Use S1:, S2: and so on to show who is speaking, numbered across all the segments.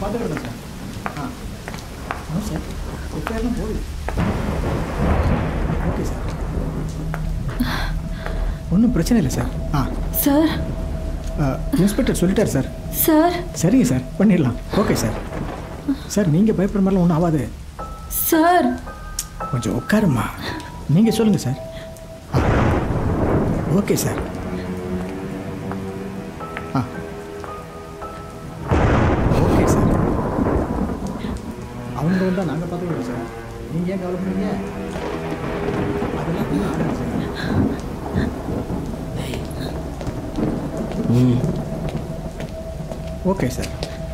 S1: பார்த்துக்கிட்டேன் சார் ஆ no sir எஃப்ஐஆர்லாம் போகுது ஓகே சார் ஒன்றும் பிரச்சனை இல்லை சார் ஆ
S2: சார்
S1: இன்ஸ்பெக்டர் சொல்லிட்டார் சார்
S2: சார்
S1: சரிங்க சார் பண்ணிடலாம் ஓகே சார் சார் நீங்கள் பயப்படுற மாதிரிலாம் ஒன்றும் ஆகாது
S2: சார்
S1: கொஞ்சம் உட்காருமா நீங்கள் சொல்லுங்கள் சார் ஆ. ஓகே சார் ஆ ஓகே சார் அவங்க வந்தால் நாங்கள் பார்த்துக்கிறோம் சார் நீங்கள் ஏன் கவலைப்படுறீங்க அதெல்லாம் ஒண்ணும் ஆகாது சார் ஓகே சார்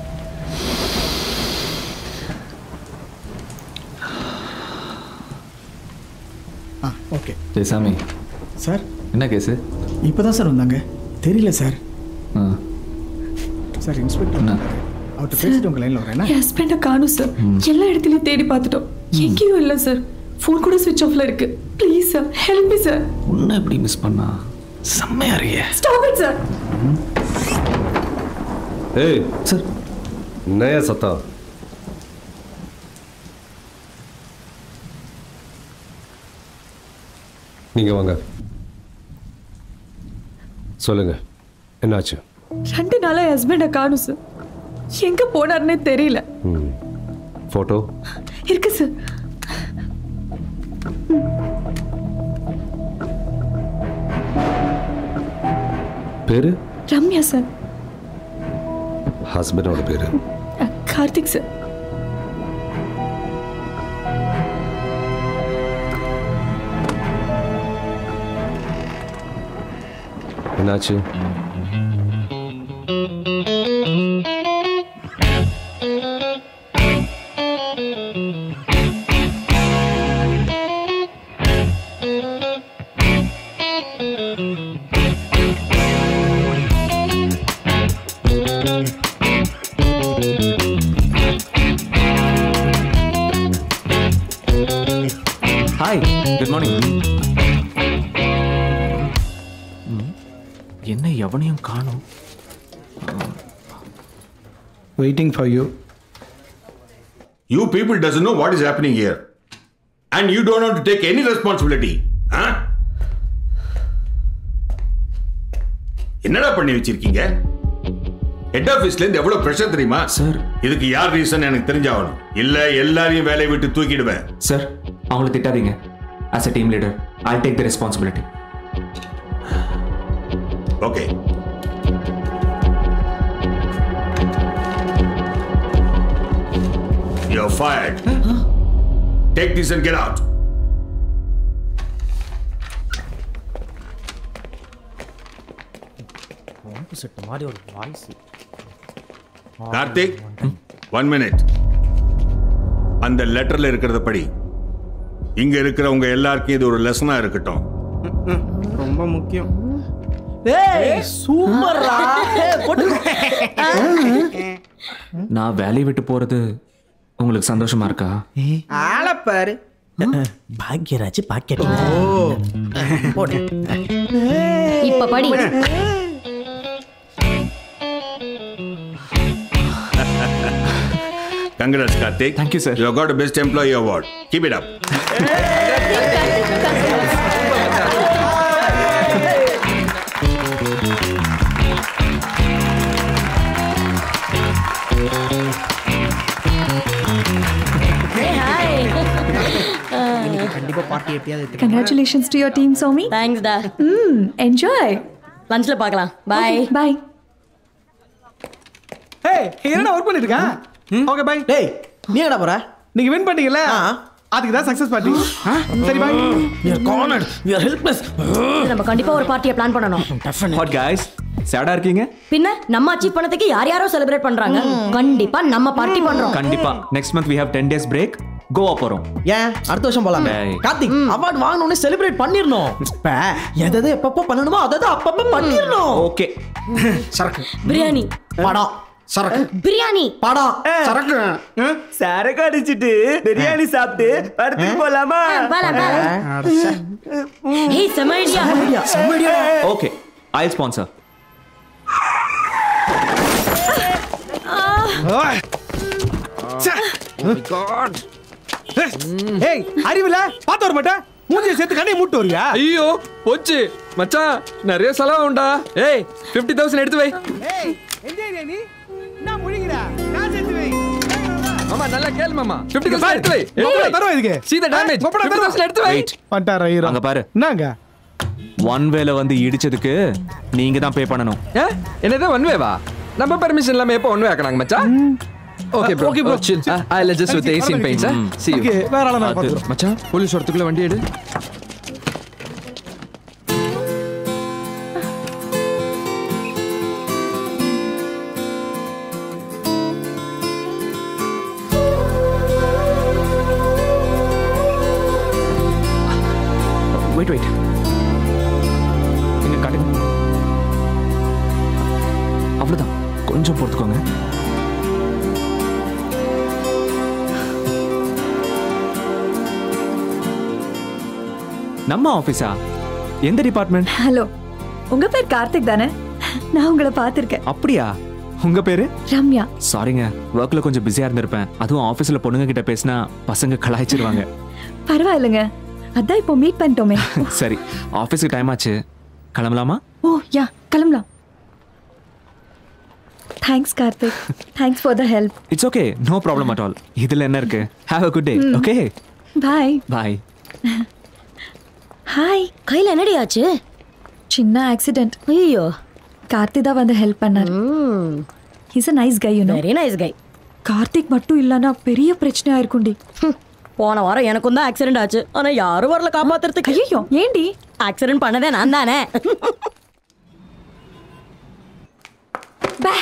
S1: ஆ ஓகே
S3: டேய் சாமி
S1: சார்
S3: என்ன கேஸு
S1: இப்போ தான் சார் வந்தாங்க தெரியல சார்
S3: ஆ
S1: சார் இன்ஸ்பெக்டர்
S3: என்ன?
S1: அவர்கிட்ட பேசிட்டு உங்கள் லைனில் வரேன்
S2: என் ஹஸ்பண்டை காணும் சார் எல்லா இடத்துலையும் தேடி பார்த்துட்டோம் எங்கேயும் இல்லை சார் ஃபோன் கூட சுவிட்ச் ஆஃப்ல இருக்கு please sir help me sir
S3: உன்னை எப்படி மிஸ் பண்ணா செம்மையா இருக்கியே
S2: ஸ்டாப் இட் சார்
S4: ஏய்
S3: சார்
S4: நயா சத்தா நீங்க வாங்க சொல்லுங்க என்னாச்சு
S2: ரெண்டு நாளா என் ஹஸ்பண்டை காணும் சார் எங்க போனாருன்னே தெரியல
S4: ம் ஃபோட்டோ
S2: இருக்கு சார்
S4: பேரு
S2: ரம்யா சார்
S4: ஹஸ்பண்டோட பேரு
S2: அஹ், கார்த்திக் சார்
S4: என்னாச்சு
S3: ஹாய் குட் மார்னிங் என்ன எவனையும் காணும்
S1: waiting for you
S5: You people doesn't know what is happening here. And you don't want to take any responsibility. Huh? என்னடா பண்ணி வச்சிருக்கீங்க ஹெட் ஆபீஸ்ல இருந்து எவ்வளவு பிரஷர் தெரியுமா
S3: Sir.
S5: இதுக்கு யார் ரீசன் எனக்கு தெரிஞ்சாகணும் இல்ல எல்லாரையும் வேலையை விட்டு தூக்கிடுவேன்
S3: சார் அவங்கள திட்டாதீங்க as a team leader I take the responsibility
S5: okay You're fired. Take this and get out.
S6: Set மாதிரி ஒரு வாய்ஸ்
S5: கார்த்திக் ஒன் மினிட் அந்த லெட்டர்ல இருக்கிறத படி இங்க இருக்கிறவங்க எல்லாருக்கும் இது ஒரு லெசனா இருக்கட்டும்
S6: ரொம்ப முக்கியம் ஏய் சூப்பர்ரா போட்டு
S3: நான் வேலையை விட்டு போறது உங்களுக்கு சந்தோஷமா இருக்கா
S6: ஆளப்பாரு
S7: பாக்யராஜ் பாக்கெட்
S6: போடு
S8: இப்ப படி
S5: Congrats, Karthik.
S3: Thank you, sir.
S5: You have got a Best Employee Award. Keep it up.
S8: Hi
S6: கண்டிப்பா பார்ட்டி எப்படியாவது எடுத்துக்கோ.
S2: கங்க்ராச்சுலேஷன்ஸ் டு யுவர் டீம் சோமி
S8: தேங்க்ஸ் டா
S2: ம் என்ஜாய்
S8: லஞ்ச்ல பார்க்கலாம் பாய்
S2: பாய்
S1: ஏய் என்னடா ஒர்க் பண்ணிட்டு இருக்க ஓகே பை
S7: டேய் நீ என்னடா போற
S1: நீங்க வின் பண்ணீங்கல்ல
S7: ஆ.
S1: அதுக்கு தான் சக்சஸ் பார்ட்டி சரி bye
S7: we are cornered we are helpless
S8: நம்ம கண்டிப்பா ஒரு பார்ட்டியை பிளான் பண்ணணும்
S3: வாட் guys சேடா இருக்கீங்க
S8: பின்ன நம்ம அச்சீவ் பண்ணதுக்கு யார் யாரோ செலிப்ரேட் பண்றாங்க கண்டிப்பா நம்ம பார்ட்டி பண்றோம்
S3: கண்டிப்பா next month we have 10 days break Goa போறோம்
S7: ஏன் அடுத்த வருஷம் போலாமே
S3: டேய்.
S7: கார்த்திக் அவார்ட் வாங்கணும்னு செலிப்ரேட் பண்ணிரணும் இப்ப எதை எதை எப்பப்போ பண்ணணுமோ அதை அதை அப்பப்போ பண்ணிரணும்
S3: ஓகே
S6: சரக்கு
S8: பிரியாணி
S7: படம்
S6: சரக்கு
S8: பிரியாணி
S7: படம்
S6: சரக்கு
S9: சரக்கு அடிச்சிட்டு பிரியாணி சாப்பிட்டு படத்துக்கு போலாமா
S8: பாலாம் பாலாம் ஹே செம ஐடியா
S3: ஓகே ஐ ஸ்பான்சர்
S7: ஏய் அறிவில பார்த்து வர மாட்டேன் மூஞ்சியை சேர்த்து கண்ணையை மூட்டு வருவியா
S10: ஐயோ போச்சு மச்சான் நிறைய செலவு உண்டா ஏய் ஃபிஃப்டி தௌசண்ட் எடுத்து வை
S7: ஏய் எந்த நீ என்ன முழிக்கிற நான் சேர்த்து வை
S10: மாமா நல்லா கேளு மாமா ஃபிஃப்டி தௌசண்ட் எடுத்து வை
S7: கொப்பளை தருவா இதுக்கு
S10: see the damage
S7: கொப்பளை
S10: ஃபிஃப்டி
S7: தருவா.
S10: தௌசண்ட் எடுத்து வை
S3: வெயிட்
S7: வந்துட்டாரா ஹீரோ
S3: அங்க பாரு
S7: என்னங்க
S3: ஒன் வேல வந்து இடிச்சதுக்கு நீங்க தான் பே பண்ணணும்
S10: ஏ என்னது ஒன் வேவா நம்ம பெர்மிஷன் இல்லாம எப்போ ஒன் வே ஆக்கறாங்க மச்சான் okay bro
S7: Okay,
S10: okay
S7: bro.
S10: Bro chill I will just with AC in paints see you
S7: okay வேற ஆள நான் பாத்துறேன்
S10: மச்சான் போலீஸ் வரதுக்குள்ள வண்டி எடு
S3: வெயிட் வெயிட் எங்க காட்டுங்க அவ்வளவுதான் கொஞ்சம் பொறுத்துக்கோங்க நம்ம ஆபீஸா எந்த டிபார்ட்மெண்ட்
S2: ஹலோ உங்க பேர் கார்த்திக் தானே நான் உங்களை பார்த்திருக்கேன்
S3: அப்படியா உங்க பேரு
S2: ரம்யா
S3: சாரிங்க ஒர்க்ல கொஞ்சம் பிஸியா இருந்திருப்பேன் அதுவும் ஆபீஸ்ல பொண்ணுங்க கிட்ட பேசினா பசங்க கலாய்ச்சிருவாங்க
S2: பரவாயில்லைங்க அதான் இப்போ மீட் பண்ணிட்டோமே
S3: சரி ஆபீஸ்க்கு டைம் ஆச்சு கிளம்பலாமா
S2: ஓ யா கிளம்பலாம் thanks Karthik thanks for the help
S3: it's okay no problem at all இதுல என்ன இருக்கு have a good day okay
S2: bye
S3: bye
S2: hi
S8: கையில என்னடி ஆச்சு
S2: சின்ன ஆக்சிடென்ட்
S8: ஐயோ
S2: கார்த்தி தான் வந்து ஹெல்ப் பண்ணார் is a nice guy you know
S8: very nice guy
S2: Karthik மட்டும் இல்லனா பெரிய பிரச்சனை ஆயிருக்கும்டி
S8: போன வாரம் எனக்கும் தான் ஆக்சிடென்ட் ஆச்சு ஆனா யாரும் வரல காப்பாத்துறதுக்கு
S2: ஐயோ ஏண்டி
S8: ஆக்சிடென்ட் பண்ணதே நான் தானே
S2: பே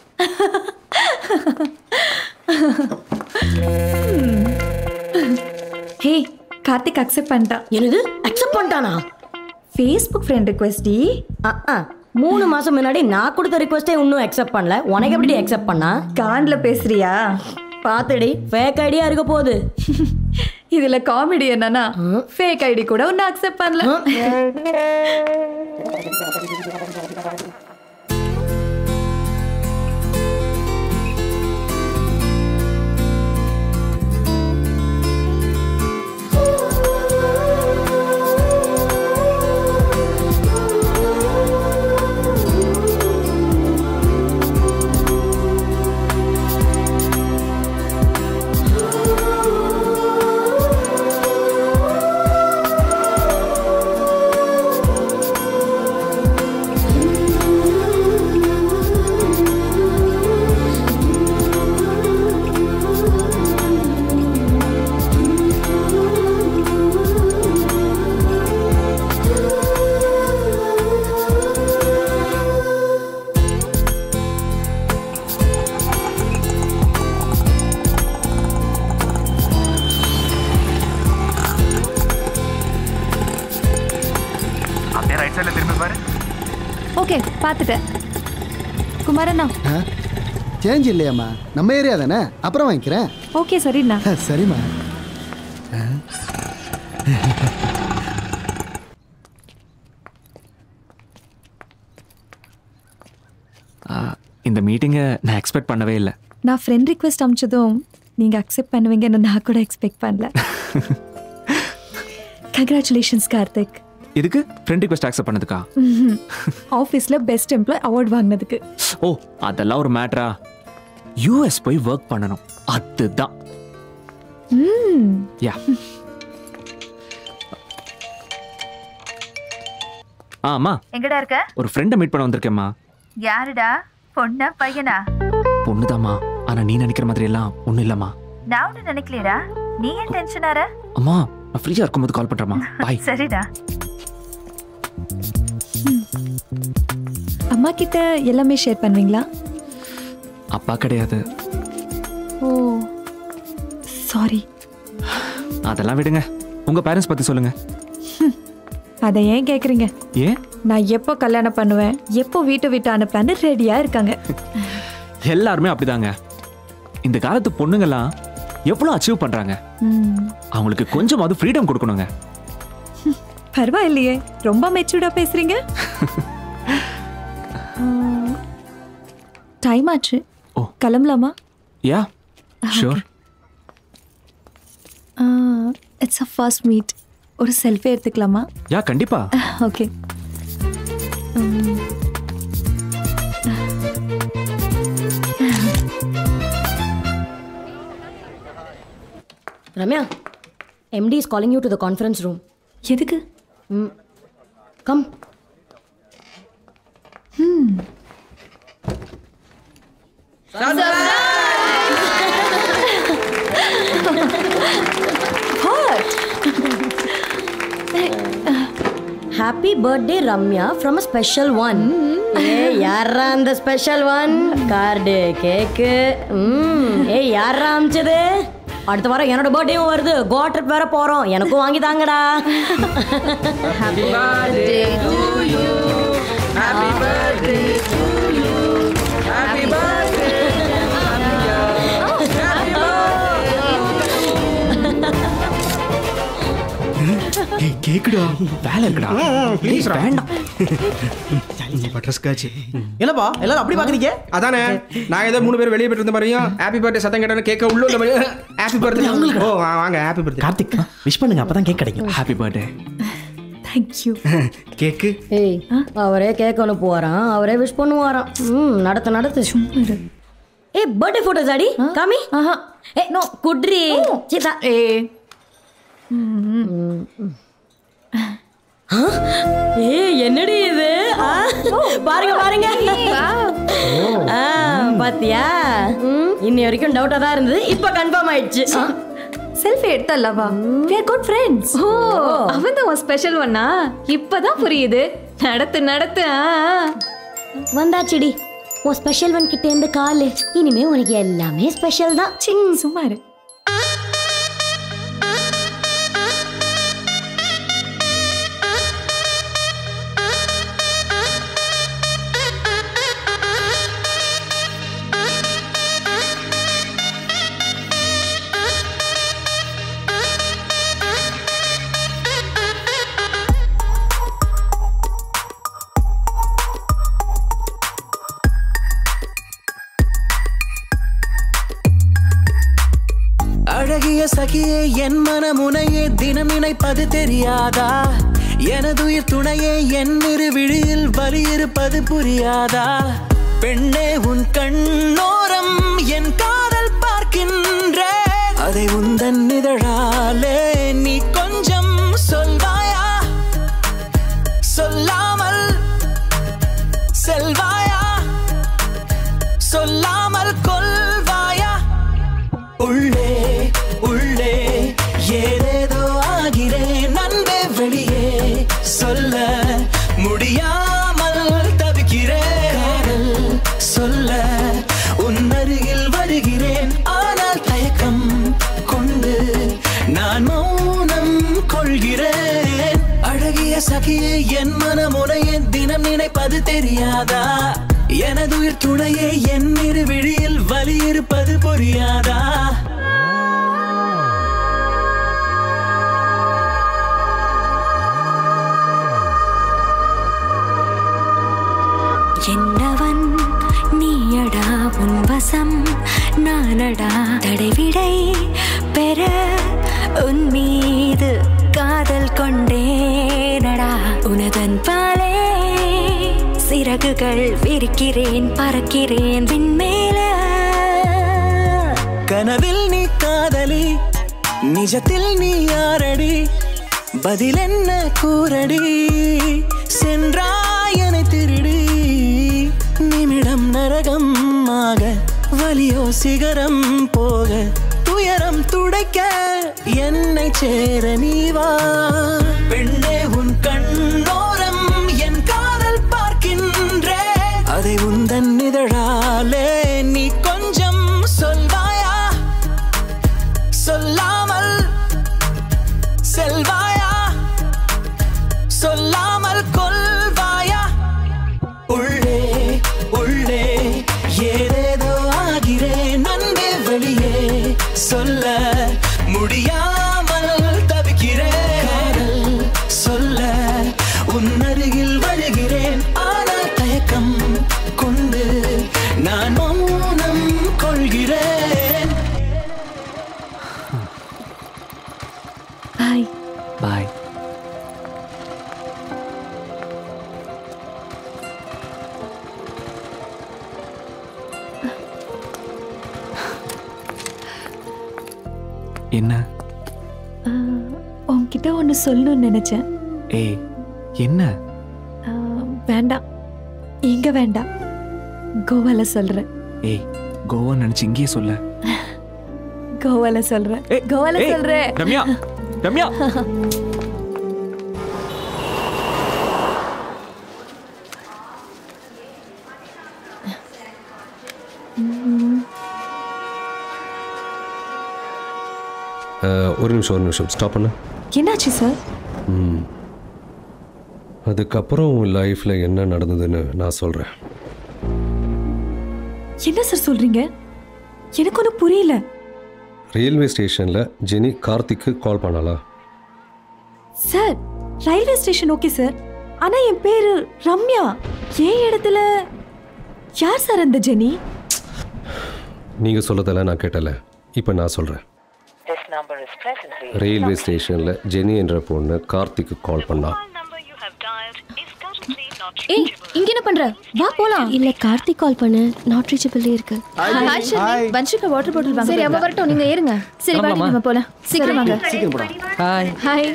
S2: ஹே கார்த்திக் அக்செப்ட் பண்ணிட்டான்
S8: என்னது அக்செப்ட் பண்ணிட்டானா
S2: ஃபேஸ்புக் ஃப்ரெண்ட் ரிக்வெஸ்ட் டி
S8: அஹ், அஹ். மூணு மாசம் முன்னாடி நான் கொடுத்த ரிக்வஸ்டே இன்னும் அக்செப்ட் பண்ணல உனக்கு எப்படி அக்செப்ட் பண்ணா
S2: கான்ல பேசுறியா
S8: பாத்துடி ஃபேக் ஐடியா இருக்க போகுது
S2: இதுல காமெடி என்னன்னா ஃபேக் ஐடி கூட ஒன்னும் அக்செப்ட் பண்ணல
S3: அப்படியே ரைட் சைடுல திரும்பி பாரு
S2: ஓகே பார்த்துட்டேன் குமாரண்ணா
S1: சேஞ்ச் இல்லையாம்மா நம்ம ஏரியா தானே அப்புறம் வாங்கிக்கிறேன்
S2: ஓகே சரிண்ணா
S1: சரிம்மா
S3: ஆ, இந்த மீட்டிங்கை நான் எக்ஸ்பெக்ட் பண்ணவே இல்லை
S2: நான் ஃப்ரெண்ட் ரிக்வெஸ்ட் அமிச்சதும் நீங்க அக்செப்ட் பண்ணுவீங்கன்னு நான் கூட எக்ஸ்பெக்ட் பண்ணல கங்க்ராச்சுலேஷன்ஸ் கார்த்திக்
S3: இதுக்கு ஃப்ரெண்ட் ரிக்வெஸ்ட் அக்செப்ட் பண்ணதுக்கா
S2: ஆஃபீஸில் பெஸ்ட் எம்ப்ளாய் அவார்ட் வாங்கினதுக்கு
S3: ஓ அதெல்லாம் ஒரு மேட்டரா யூஎஸ் போய் ஒர்க் பண்ணணும் அதுதான் யா ஆ அம்மா
S11: எங்கடா இருக்க
S3: ஒரு ஃப்ரெண்டை மீட் பண்ண வந்திருக்கேம்மா
S11: யாருடா பொண்ணா பையனா
S3: பொண்ணுதாம்மா ஆனா நீ நினைக்கிற மாதிரி எல்லாம் ஒண்ணும் இல்லம்மா
S11: நான் ஒண்ணு நினைக்கலையடா நீ ஏன் டென்ஷன் ஆற
S3: அம்மா நான் ஃப்ரீயா இருக்கும்போது கால் பண்றேம்மா பாய்
S11: சரிடா
S2: அம்மா கிட்ட எல்லாமே ஷேர் பண்ணுவீங்களா
S3: அப்பா கிடையாது
S2: ஓ சாரி
S3: அதெல்லாம் விடுங்க உங்க பேரண்ட்ஸ் பத்தி சொல்லுங்க
S2: அதை ஏன் கேட்குறீங்க
S3: ஏன்
S2: நான் எப்போ கல்யாணம் பண்ணுவேன் எப்போ வீட்டை விட்டு அனுப்பலான்னு ரெடியாக இருக்காங்க
S3: எல்லாருமே அப்படிதாங்க இந்த காலத்து பொண்ணுங்கெல்லாம் எவ்வளோ அச்சீவ் பண்றாங்க
S2: ம்,
S3: அவங்களுக்கு கொஞ்சமாவது ஃப்ரீடம் கொடுக்கணுங்க
S2: பரவாயில்லையே ரொம்ப மெச்சூர்டா பேசுறீங்க டைம் ஆச்சு
S3: ஓ.
S2: கிளம்பலாமா
S3: yeah sure
S2: it's a first meet ஒரு செல்ஃபி எடுத்துக்கலாமா
S3: யா கண்டிப்பா
S2: okay
S8: Ramya MD is calling you to the conference room
S2: எதுக்கு
S8: ம் come happy birthday Ramya from a special one ஏ யாரா அந்த ஸ்பெஷல் ஒன் கார்டு கேக்கு ம் ஏ யாரா அமிச்சது அடுத்த வாரம் என்னோட பர்த்டேவும் வருது கோவா ட்ரிப் வேற போறோம் எனக்கும் வாங்கி தாங்கடா
S9: happy birthday to you happy birthday to you happy birthday
S1: கேக்குடா
S3: வேலை இருக்குடா
S6: ப்ளீஸ்
S3: வேண்டாம்
S1: பட்டர்ஸ்காட்ச்
S7: என்னப்பா எல்லாரும் அப்படி பாக்குறீங்க
S6: அதானே நான் ஏதோ மூணு பேர் வெளியே போயிட்டு இருந்த மாதிரியும் ஹாப்பி பர்த்டே சத்தம் கேட்டோன்னு கேட்க உள்ள உள்ள மாதிரியும் ஹாப்பி பர்த்டே ஓ வா- வாங்க ஹாப்பி பர்த்டே
S7: கார்த்திக் விஷ் பண்ணுங்க அப்பதான் கேக் கிடைக்கும்
S3: ஹாப்பி பர்த்டே
S2: தேங்க்யூ
S1: கேக்கு
S8: ஏய் அவரே கேக் அனுப்புவாராம் அவரே விஷ் பண்ணுவாராம் ம் நடத்த நடத்து
S2: சும்மா இரு
S8: ஏய் பர்த்டே போட்டோஸ் ஆடி காமி
S2: ஆஹா
S8: ஏ நோ குட்ரி சீதா
S2: ஏ
S8: ஏய் என்னடி இது ஆ, பாருங்க பாருங்க ஆ, பாத்தியா ம், இன்னி வரைக்கும் டவுட்டா தான் இருந்தது இப்போ கன்ஃபார்ம் ஆயிடுச்சு
S2: செல்ஃபி எடுத்தல்லவா we are good friends ஓ அவன் தான் ஸ்பெஷல் ஒன்னா இப்பதான் புரியுது நடத்து நடத்து ஆ
S8: வந்தாச்சுடி உன் ஸ்பெஷல் ஒன் கிட்ட இருந்து காலு இனிமே உனக்கு எல்லாமே ஸ்பெஷல் தான்
S2: சிங் சும்மா இரு
S12: அழகிய சகியே என் மனமுனையே தினம் நினைப்பது தெரியாதா எனதுயிர் துணையே என் இரு விழியில் வலி இருப்பது புரியாதா பெண்ணே உன் கண்ணோரம் என் காதல் பார்க்கின்ற அதை உந்தன் இதழாலே நீ கொஞ்சம் சொல்வாயா சொல்லாமல் செல்வாயா சொல்லாமல் கொல்வாயா உள்ளே உள்ளே ஏதேதோ ஆகிறேன் அன்பே வெளியே சொல்ல முடியாமல் தவிக்கிறேன் காதல் சொல்ல உன் அருகில் வருகிறேன் ஆனால் தயக்கம் கொண்டு நான் மௌனம் கொள்கிறேன் அழகிய சகியே என் மனமுனையே தினம் நினைப்பது தெரியாதா எனதுயிர் துணையே என் இரு விழியில் வலி இருப்பது புரியாதா
S13: என்னவன் நீயடா உன் வசம் நானடா தடைவிடை பெற உன் மீது காதல் கொண்டேனடா உனதன் பாலே சிறகுகள் விரிக்கிறேன் பறக்கிறேன் விண்மேல
S12: கனவில் நீ காதலி நிஜத்தில் நீ யாரடி பதில் என்ன கூறடி சென்றாயனை திருடி நிமிடம் நரகம் ஆக வலியோ சிகரம் போக துயரம் துடைக்க என்னை சேர நீவா பெண்ணே உன் கண்ணோரம் என் காதல் பார்க்கின்ற அதை உந்தன் இதழாலே நீ கொஞ்சம் சொல்வாயா சொல்லாமல் செல்வாயா சொல்லாமல் கொல்வாயா உள்ளே உள்ளே ஏதேதோ ஆகிறேன் அன்பே வெளியே சொல்ல முடியாமல் தவிக்கிறேன் காதல் சொல்ல உன் அருகில் வருகிறேன் ஆனால் தயக்கம் கொண்டு நான் மௌனம்
S3: என்ன
S2: அஹ், உன்கிட்ட ஒன்று சொல்லணும்னு நினைச்சேன்
S3: ஏய் என்ன
S2: அஹ், வேண்டாம் இங்க வேண்டாம் கோவால சொல்றேன்
S3: ஏய் கோவா நினைச்சு இங்கேயே சொல்ல
S2: கோவால சொல்றேன் கோவால
S3: ஏய்,
S2: சொல்றேன்
S3: ரம்யா ரம்யா
S2: ம்,
S4: அஹ், ஒரு நிமிஷம் ஒரு நிமிஷம் ஸ்டாப் பண்ணு
S2: என்னாச்சு சார்
S4: ம் அதுக்கப்புறம் உன் லைஃப்பில் என்ன நடந்ததுன்னு நான் சொல்கிறேன்
S2: என்ன சார் சொல்றீங்க எனக்கு ஒன்றும் புரியல
S4: ரயில்வே ஸ்டேஷனில் ஜெனி கார்த்திக்கு கால் பண்ணாளா
S2: sir railway station okay sir ஆனா என் பேரு ரம்யா ஏன் இடத்துல யார் சார் அந்த ஜெனி
S4: நீங்கள் சொல்லதெல்லாம் நான் கேட்டல இப்போ நான் சொல்கிறேன் ரயில்வே ஸ்டேஷனில் ஜெனி என்ற பொண்ணு கார்த்திக்கு கால் பண்ணா
S14: ஏய் இங்க என்ன பண்ற வா போலாம்
S15: இல்ல கார்த்திக் கால் பண்ணு நாட் ரீச்சபிள் இருக்கு
S14: hi Sharmi Vanshika water bottle வாங்க சரி அவ வரட்டும் நீங்க ஏறுங்க சரி வாடி
S15: கிளம்பலாமா?
S14: நம்ம போலாம் சீக்கிரம் வாங்க
S15: சீக்கிரம் போடா. ஹாய்
S14: ஹாய்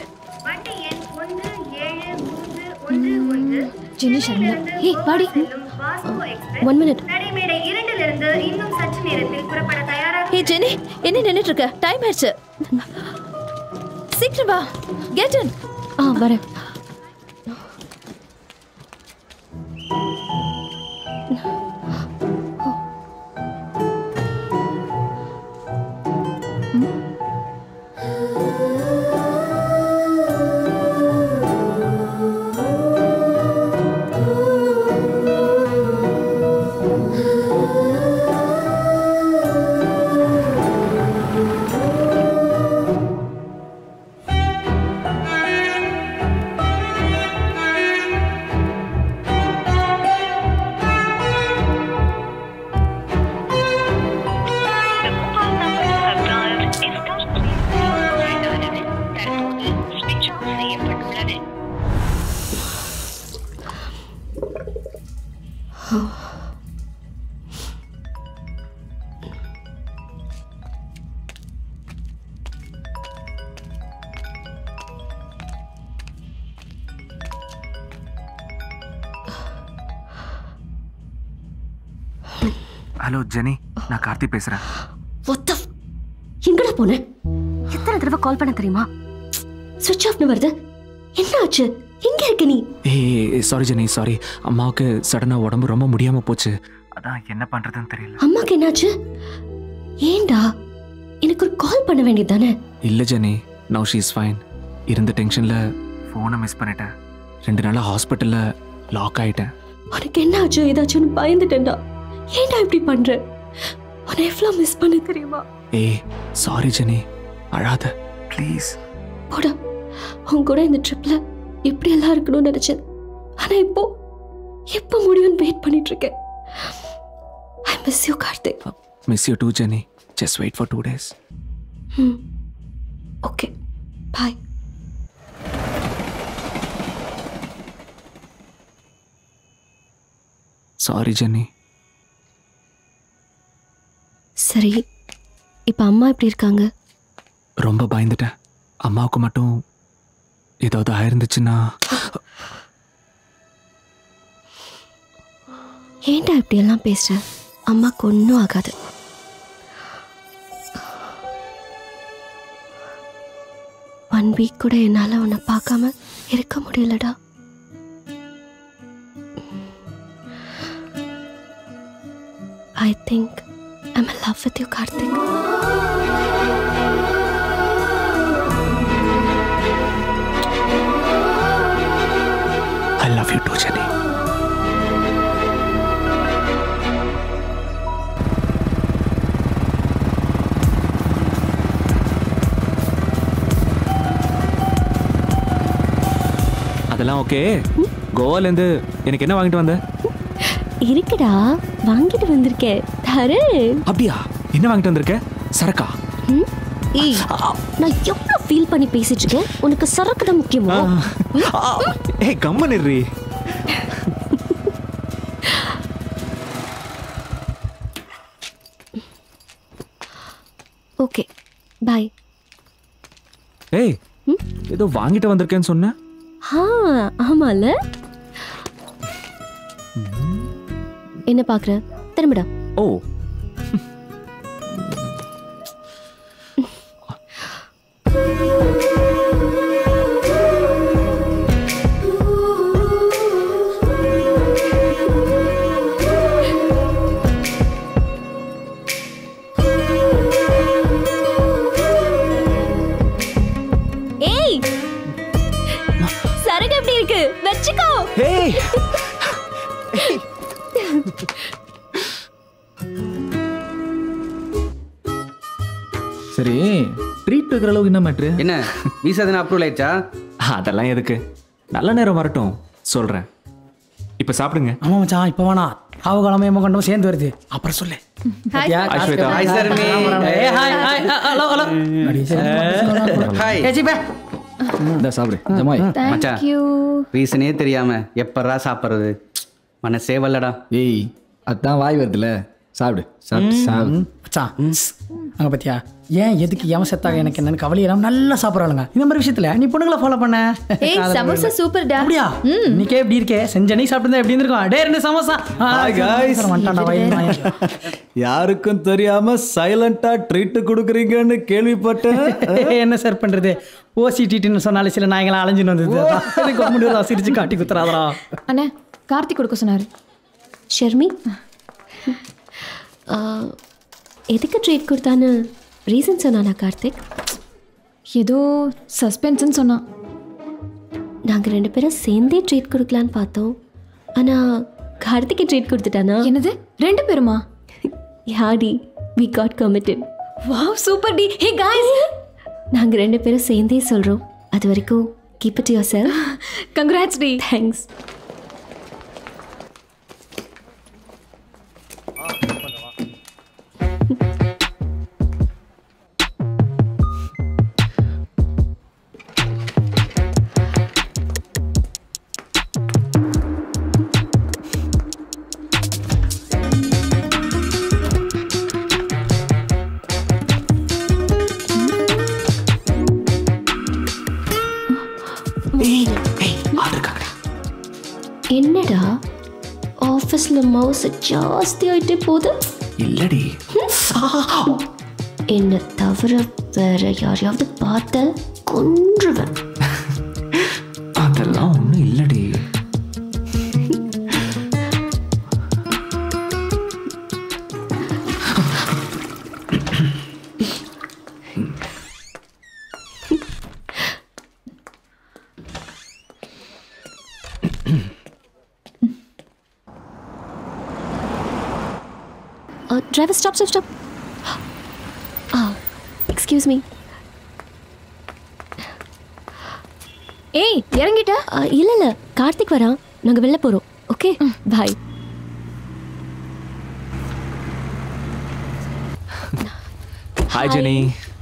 S14: ஜெனி ஷர்மிளா ஏய் வாடி
S15: ஒன் மினிட்
S16: நடைமேடை இரண்டிலிருந்து இன்னும் சற்று நேரத்தில் புறப்பட தயாராக
S14: ஏய் ஜெனி என்ன நின்னுட்டு இருக்க டைம் ஆயிடுச்சு சீக்கிரம் வா கெட் இன்
S15: ஆ வரேன்
S3: ஹலோ ஜெனி நான் கார்த்தி பேசுறேன்
S15: ஒத்த எங்கடா போன எத்தனை தடவை கால் பண்ண தெரியுமா சுவிட்ச் ஆஃப்னு வருது என்ன ஆச்சு எங்க இருக்க நீ
S3: ஏய் சாரி ஜெனி சாரி அம்மாவுக்கு சடனாக உடம்பு ரொம்ப முடியாம போச்சு அதான் என்ன பண்றதுன்னு தெரியல
S15: அம்மாக்கு என்னாச்சு ஏன்டா எனக்கு ஒரு கால் பண்ண வேண்டியது தானே
S3: இல்ல Jeni now she is fine இருந்த டென்ஷன்ல ஃபோனை மிஸ் பண்ணிட்டேன் ரெண்டு நாளா ஹாஸ்பிட்டல்ல லாக் ஆயிட்டேன்
S15: உனக்கு என்ன ஆச்சு ஏதாச்சும் பயந்துட்டேன்டா ஏன்டா இப்படி பண்ற உன்னை எவ்வளோ மிஸ் பண்ண தெரியுமா
S3: ஏய் சாரி ஜெனி அழாத ப்ளீஸ்
S15: போடா உன் கூட இந்த ட்ரிப்ல இப்படி எல்லாம் இருக்கணும்னு நினைச்சேன் ஆனா இப்போ எப்போ முடியும்னு வெயிட் பண்ணிட்டு இருக்கேன் I miss you Karthik
S3: miss you too Jeni just wait for two days
S15: ம் ஓகே பாய்
S3: சாரி ஜெனி
S15: சரி இப்போ அம்மா எப்படி இருக்காங்க
S3: ரொம்ப பயந்துட்டேன் அம்மாவுக்கு மட்டும் ஏதாவது ஆயிருந்துச்சுன்னா
S15: ஏன்டா இப்படி எல்லாம் பேசுற அம்மாக்கு ஒன்றும் ஆகாது ஒன் வீக் கூட என்னால் உன்னை பார்க்காம இருக்க முடியலடா I think I'm love with you Karthik
S3: I love you too Jeni அதெல்லாம் ஓகே கோவாலேருந்து எனக்கு என்ன வாங்கிட்டு வந்த
S15: இருக்குடா வாங்கிட்டு வந்திருக்கேன் தரேன்
S3: அப்படியா என்ன வாங்கிட்டு வந்திருக்க சரக்கா
S15: ம்? ஏய் நான் எவ்வளோ ஃபீல் பண்ணி பேசிட்டு இருக்கேன் உனக்கு சரக்கு தான் முக்கியமோ
S3: ஏய் கம்மன் இருறி
S15: ஓகே பாய்
S3: ஏய் ஏதோ வாங்கிட்டு வந்திருக்கேன்னு சொன்ன
S15: ஆ ஆமால என்ன பாக்குற திரும்படா
S3: ஓ
S15: ஏய் சரகு எப்படி இருக்கு வச்சுக்கோ
S3: ஏய்
S1: சரி ட்ரீட் வைக்கிற அளவுக்கு என்ன மேட்ரு
S17: என்ன விசா தானே அப்ரூவல் ஆயிடுச்சா
S3: அதெல்லாம் எதுக்கு நல்ல நேரம் வரட்டும் சொல்றேன் இப்ப சாப்பிடுங்க
S7: ஆமா மச்சான் இப்போ வேணாம் அவகாலமே கண்டோம் சேர்ந்து வருது அப்புறம் சொல்லு பாத்தியா,
S3: Hi,
S7: காசு
S3: ஸ்வேதா.
S7: கேட்டா-
S3: Hi,
S17: சர்மி.
S7: ஏய், hi, hi, ஹலோ ஹலோ அடி, சரி.
S17: ஹாய்
S7: ஏய், சீப்பே.
S1: இந்த சாப்பிடு ஜமாய்
S17: மச்சான் ரீசனே தெரியாம எப்பரா சாப்பிட்றது மனசே வரலடா
S1: ஏய் அதான் வாய் வருதுல சாப்பிடு சாப்பிடு சாப்பிடு
S7: மச்சான் அங்க பாத்தியா ஏன் எதுக்கு எவன் செத்தாக எனக்கு என்னன்னு கவலை இல்லாம நல்லா சாப்பிட்றாளுங்க இந்த மாதிரி விஷயத்துல நீ பொண்ணுங்களை ஃபாலோ பண்ண
S14: ஏய்
S7: அதெல்லாம்
S14: சமோசா
S7: இல்லை.
S14: சூப்பர்டா
S7: அப்படியா இன்னைக்கே எப்படி இருக்கே செஞ்ச நீ சாப்பிட்டு எப்படி இருந்திருக்கும் டே ரெண்டு சமோசா ஆ,
S18: Hi, guys.
S7: வந்துட்டான்டா, வயிறு நாயே.
S18: யாருக்கும் தெரியாம சைலண்டா ட்ரீட் கொடுக்குறீங்கன்னு கேள்விப்பட்டேன்
S7: என்ன சார் பண்றது ஓசிடின்னு சொன்னாலே சில நாய்களை அலைஞ்சுன்னு வந்தது கம்முடியா சிரிச்சு காட்டி குத்துறாதரா
S14: அண்ணே கார்த்திக் கொடுக்க சொன்னாரு
S15: ஷர்மி ஆ, எதுக்கு ட்ரீட் கொடுத்தான்னு ரீசன் சொன்னானா கார்த்திக்
S14: ஏதோ சஸ்பென்ஸ்னு சொன்னான்
S15: நாங்கள் ரெண்டு பேரும் சேர்ந்தே ட்ரீட் கொடுக்கலான்னு பார்த்தோம் ஆனால் கார்த்திக்கு ட்ரீட் கொடுத்துட்டானா
S14: என்னது ரெண்டு பேருமா
S15: யாடி we got committed
S14: wow super டி ஹே காய்ஸ்
S15: நாங்கள் ரெண்டு பேரும் சேர்ந்தே சொல்கிறோம் அது வரைக்கும் keep it your cell
S14: congrats டி
S15: தேங்க்ஸ் என்னடா ஆஃபீஸில் மவுஸ் ஜாஸ்தி ஆயிட்டே போகுது
S3: இல்லடி
S15: என்னை தவிர வேற யாரையாவது பார்த்த கொன்றுவேன்
S3: அதெல்லாம் ஒன்றும் இல்லடி
S15: டிரைவர் ஸ்டாப் ஸ்டாப் ஸ்டாப் ஆ எக்ஸ்கியூஸ் மீ
S14: ஏய் இறங்கிட்ட
S15: இல்லை இல்லை கார்த்திக் வரான் நாங்கள் வெளில போகிறோம் ஓகே பாய்
S3: ஹாய் ஜெனி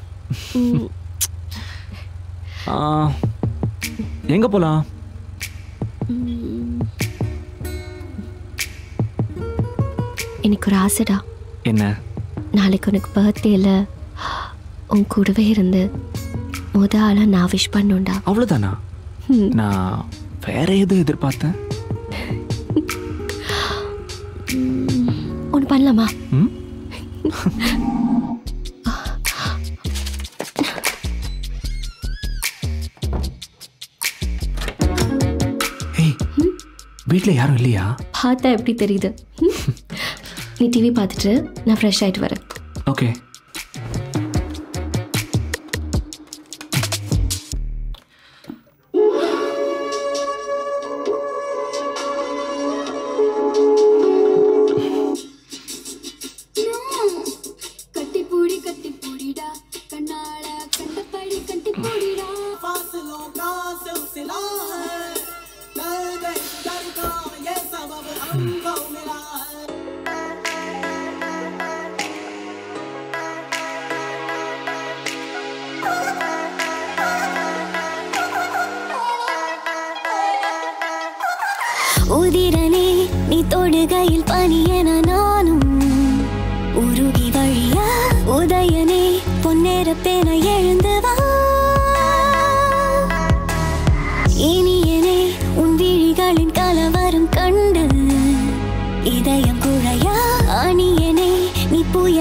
S3: ஆ, எங்க போலாம்
S15: எனக்கு ஒரு ஆசைடா
S3: என்ன
S15: நாளைக்கு உனக்கு பர்த்டேல உன் கூடவே இருந்து முத ஆளா நான் விஷ் பண்ணுண்டா
S3: அவ்வளோதானா நான் வேற எதுவும் எதிர்பார்த்தேன்
S15: ஒன்று பண்ணலாமா
S3: ம்? வீட்டில் யாரும் இல்லையா
S15: பார்த்தா எப்படி தெரியுது ம்? நீ டிவி பார்த்துட்டு நான் ஃப்ரெஷ் ஆயிட்டு வரேன்
S3: ஓகே
S19: கட்டி பூடி கட்டி பூடிடா கண்ணால கண்டபடி கட்டி பூடிடா फासलों का सिलसिला है दर्द डर का ये सबब हमको मिला है
S13: உதிரனே நீ தொடுகையில் பனியன நானும் உருகி வழியா உதயனே பொன்னேற பேன எழுந்து வா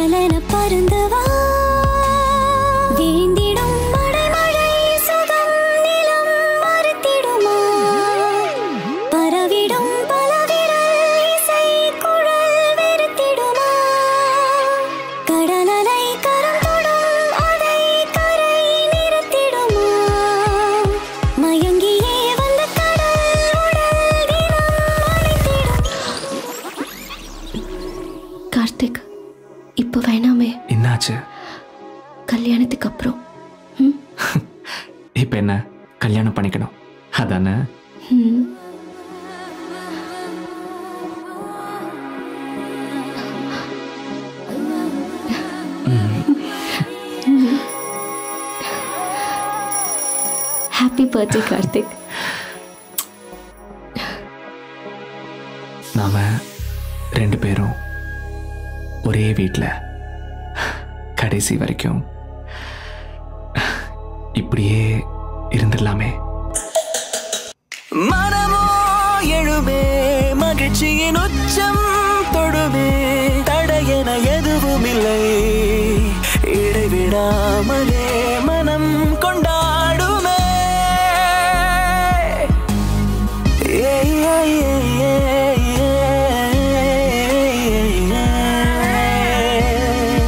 S13: கடலென பறந்து வா வீழ்ந்திடும் மடைமழை சுகம் நிலம் மறுத்திடுமா பரவிடும் பலவிரல் இசை குழல் வெறுத்திடுமா கடலலை கரம் தொடும் அதை கரை நிறுத்திடுமா மயங்கியே வந்த கடல் உடல் தினம் அணைத்திடும்
S15: கார்த்திக் இப்போ வேணாமே
S3: என்னாச்சு
S15: கல்யாணத்துக்கு அப்புறம்
S3: இப்போ என்ன கல்யாணம் பண்ணிக்கணும் அதானே
S15: ம். ஹாப்பி பர்த்டே கார்த்திக்
S3: நாம ரெண்டு பேரும் ஒரே வீட்டில் கடைசி வரைக்கும் இப்படியே இருந்துடலாமே
S12: மனமோ எழுமே மகிழ்ச்சியின் உச்சம் தொடுமே தடையென எதுவும் இல்லை இடைவிடாமலே மனம் கொண்டாடுமே ஏய், ஏய், ஏய், ஏய், ஏய்.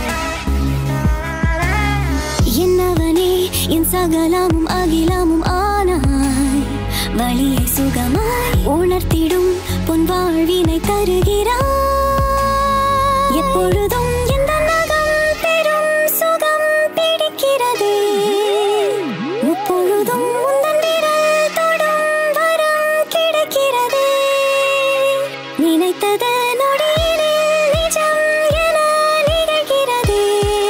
S13: என்னவனே என் சகலமும் அகிலமும் ஆனாய் வழியை சுகமாய் உணர்த்திடும் பொன் வாழ்வினை தருகிறாய் எப்பொழுதும் இந்த நகம் பெரும் சுகம் பிடிக்கிறதே முப்பொழுதும் உந்தன் விரல் தொடும் வரம் கிடைக்கிறதே நினைத்தது நொடியினில் நிஜம் என நிகழ்கிறதே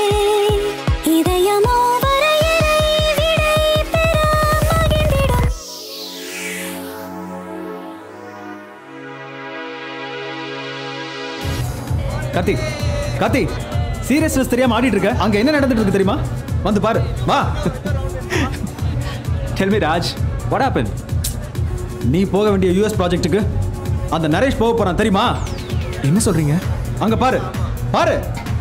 S13: இதயமோ வரையறை விடை பெற மகிழ்ந்திடும்
S18: கார்த்தி கார்த்தி சீரியஸ்னஸ் தெரியாம ஆடிட்டு இருக்க அங்க என்ன நடந்துட்டு இருக்கு தெரியுமா வந்து பாரு வா tell me Raj what happen நீ போக வேண்டிய யூஎஸ் ப்ராஜெக்ட்டுக்கு அந்த நரேஷ் போக போறான் தெரியுமா என்ன சொல்றீங்க அங்க பாரு பாரு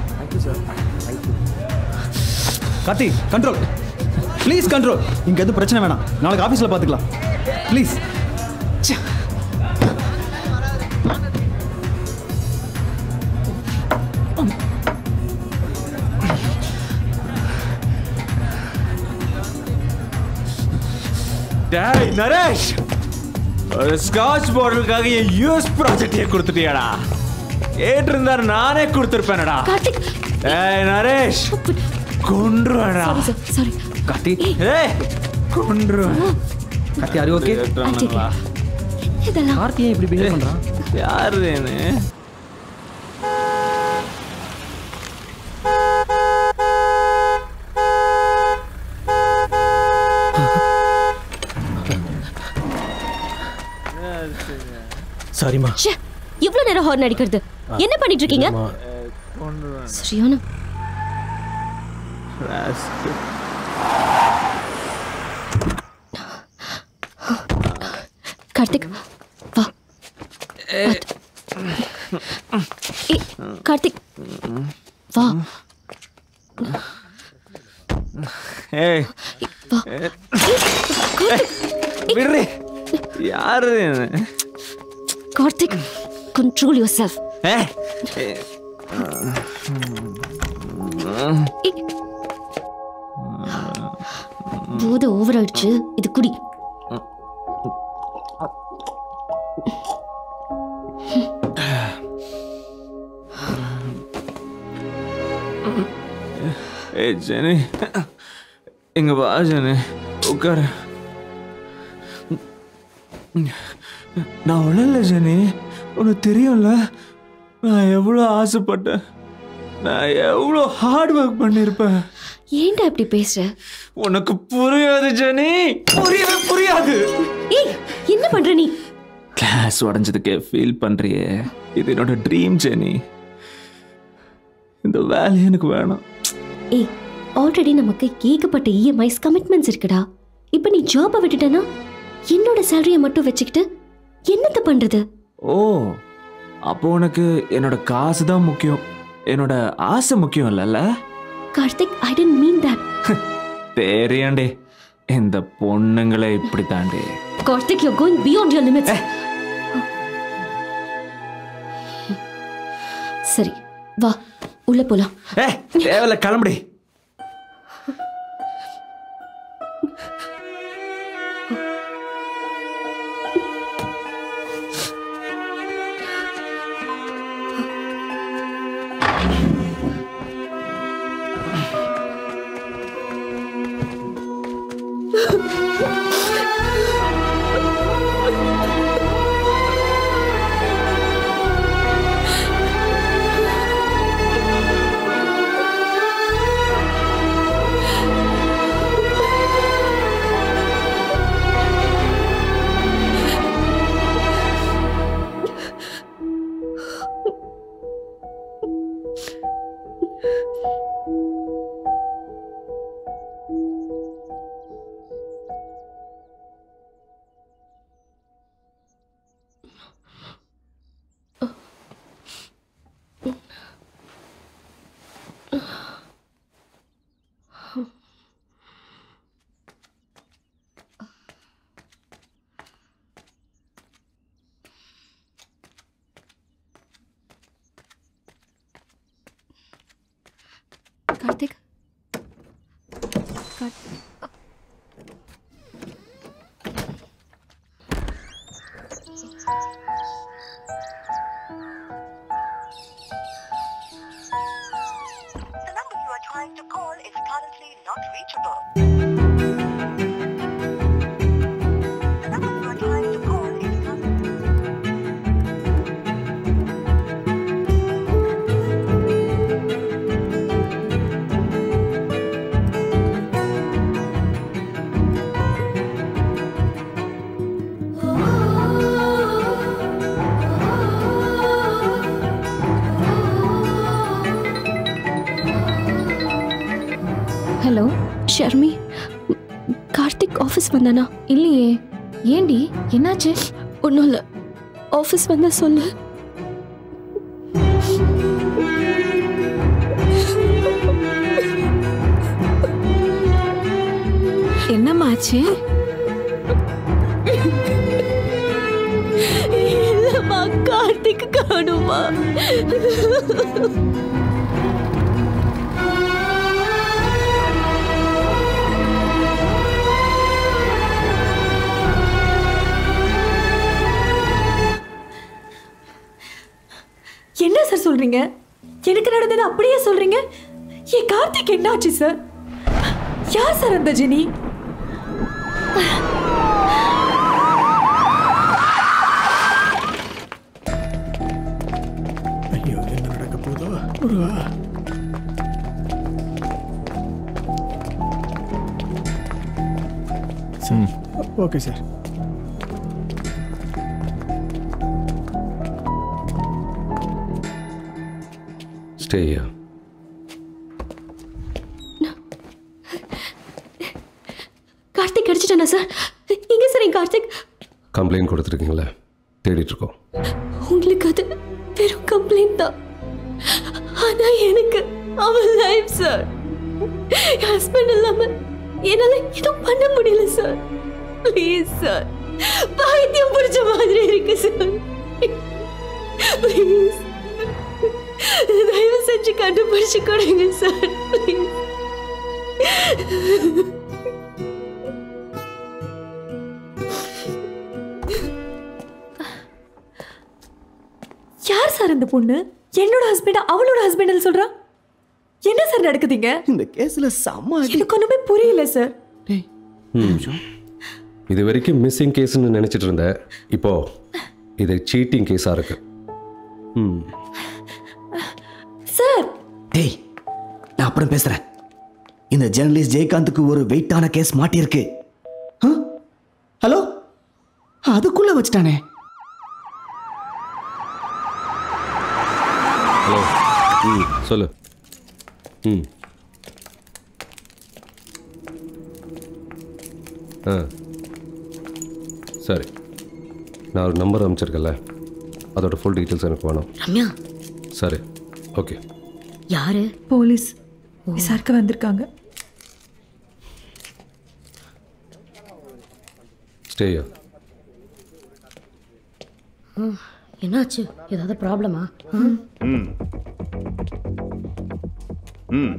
S18: கார்த்தி கண்ட்ரோல் ப்ளீஸ் கண்ட்ரோல் இங்க எதுவும் பிரச்சனை வேணாம் நாளைக்கு ஆஃபீஸில் பார்த்துக்கலாம் ப்ளீஸ்
S3: டேய் நரேஷ் ஒரு ஸ்காட்ச் பாட்டிலுக்காக என் யூஎஸ் ப்ராஜெக்டே கொடுத்துட்டியாடா ஏற்றிருந்தா நானே கொடுத்துருப்பேனடா ஏய் நரேஷ் கொன்றுவேடா
S15: சாரி
S18: கார்த்தி
S3: ஏய் கொன்றுவேன்
S18: கார்த்தி ஆர் ஓகே
S15: இதெல்லாம்
S18: கார்த்தி ஏன் இப்படி பிஹேவ் பண்றான்
S3: யாரு இது?
S20: சாரிம்மா
S15: ச்சே இவ்வளவு நேரம் ஹார்ன் அடிக்கிறது என்ன பண்ணிட்டு இருக்கீங்க சரியான கார்த்திக் வா ஏய், கார்த்திக் வா
S3: ஏய்
S15: வா
S3: விடுறே யாரு இது?
S15: கார்த்திக் கண்ட்ரோல் யுவர் செல்ஃப்
S3: ஏய்
S15: போதை ஓவர் ஆயிடுச்சு இது குடி
S3: ஏய் ஜெனி இங்க வா ஜெனி உட்காரு நான் உழல ஜெனி உனக்கு தெரியும்ல நான் எவ்வளோ ஆசைப்பட்டேன் நான் எவ்வளோ ஹார்ட் ஒர்க் பண்ணியிருப்பேன்
S15: ஏன்டா இப்படி பேசுற
S3: உனக்கு புரியாது ஜெனி புரியவே புரியாது
S15: ஏய் என்ன பண்ற நீ
S3: கிளாஸ் உடஞ்சதுக்கே ஃபீல் பண்றியே இது என்னோட ட்ரீம் ஜெனி இந்த வேலை எனக்கு வேணாம்
S15: ஏய் ஆல்ரெடி நமக்கு ஏகப்பட்ட இஎம்ஐஸ் கமிட்மெண்ட்ஸ் இருக்குடா இப்போ நீ ஜாபை விட்டுட்டனா என்னோட சேலரியை மட்டும் வச்சுக்கிட்டு என்னத்த பண்றது
S3: ஓ அப்போ உனக்கு என்னோட காசு தான் முக்கியம் என்னோட ஆசை முக்கியம் இல்லைல்ல
S15: Karthik I didn't mean that
S3: தெரியாண்டே இந்த பொண்ணுங்களை இப்படி தாண்டி
S15: Karthik you going beyond your limits சரி வா உள்ள போலாம்
S3: ஏ தேவையில்ல கிளம்புடி
S15: Karthik Karthik
S21: The number you are trying to call is currently not reachable. The number you are trying to call is currently
S15: hello Sharmi Karthik office வந்தானா இல்லையே ஏண்டி என்னாச்சு ஒன்றும் இல்லை ஆஃபீஸ் வந்தா சொல்லு
S2: என்னம்மாச்சு
S15: இல்லம்மா கார்த்திக் காணுமா
S2: என்ன சார் சொல்றீங்க எனக்கு நடந்தது அப்படியே சொல்றீங்க என் கார்த்திக் என்னாச்சு சார் யார் சார் அந்த ஜெனி
S1: ஐயோ என்ன நடக்க போதோ முருகா
S3: ம்
S1: ஓகே சார்
S4: ஸ்டே
S15: கார்த்திக் அடிச்சிட்டானா சார் இங்க சார் என் கார்த்திக்
S4: கம்ப்ளைண்ட் கொடுத்துருக்கீங்களே தேடிட்டு இருக்கோம்
S15: உங்களுக்கு அது வெறும் கம்ப்ளைண்ட் தான் ஆனா எனக்கு அவன் லைஃப் சார் ஹஸ்பண்ட் இல்லாம என்னால எதுவும் பண்ண முடியல சார் ப்ளீஸ் சார் பைத்தியம் பிடிச்ச மாதிரி இருக்கு சார் ப்ளீஸ் தயவு செஞ்சு கண்டுபிடிச்சு கொடுங்க சார் ப்ளீஸ்
S2: யார் சார் இந்த பொண்ணு என்னோட ஹஸ்பண்ட் அவளோட ஹஸ்பண்ட் சொல்றா என்ன சார் நடக்குதுங்க
S20: இந்த கேஸ்ல செம்ம அடி.
S2: எனக்கு ஒண்ணுமே புரியல சார்
S4: ம் இது வரைக்கும் மிஸ்ஸிங் கேஸ்னு நினச்சிட்டு இருந்தேன் இப்போ இது சீட்டிங் கேஸாக இருக்கு ம்
S2: சார்
S20: டேய் நான் அப்புறம் பேசுறேன் இந்த ஜெர்னலிஸ்ட் ஜெயகாந்துக்கு ஒரு வெயிட்டான கேஸ் மாட்டியிருக்கு ஆ? ஹலோ அதுக்குள்ள வச்சுட்டானே
S4: ஹலோ ம் சொல்லு ம் ஆ சரி நான் ஒரு நம்பர் அனுப்பிச்சிருக்கேன்ல அதோட ஃபுல் டீட்டெயில்ஸ் எனக்கு வேணும்
S8: ரம்யா
S4: சரி ஓகே
S8: யாரு
S2: போலீஸ் விசாரிக்க வந்திருக்காங்க
S4: ஸ்டேயா
S8: ம், என்னாச்சு ஏதாவது ப்ராப்ளமா
S5: ம் ம்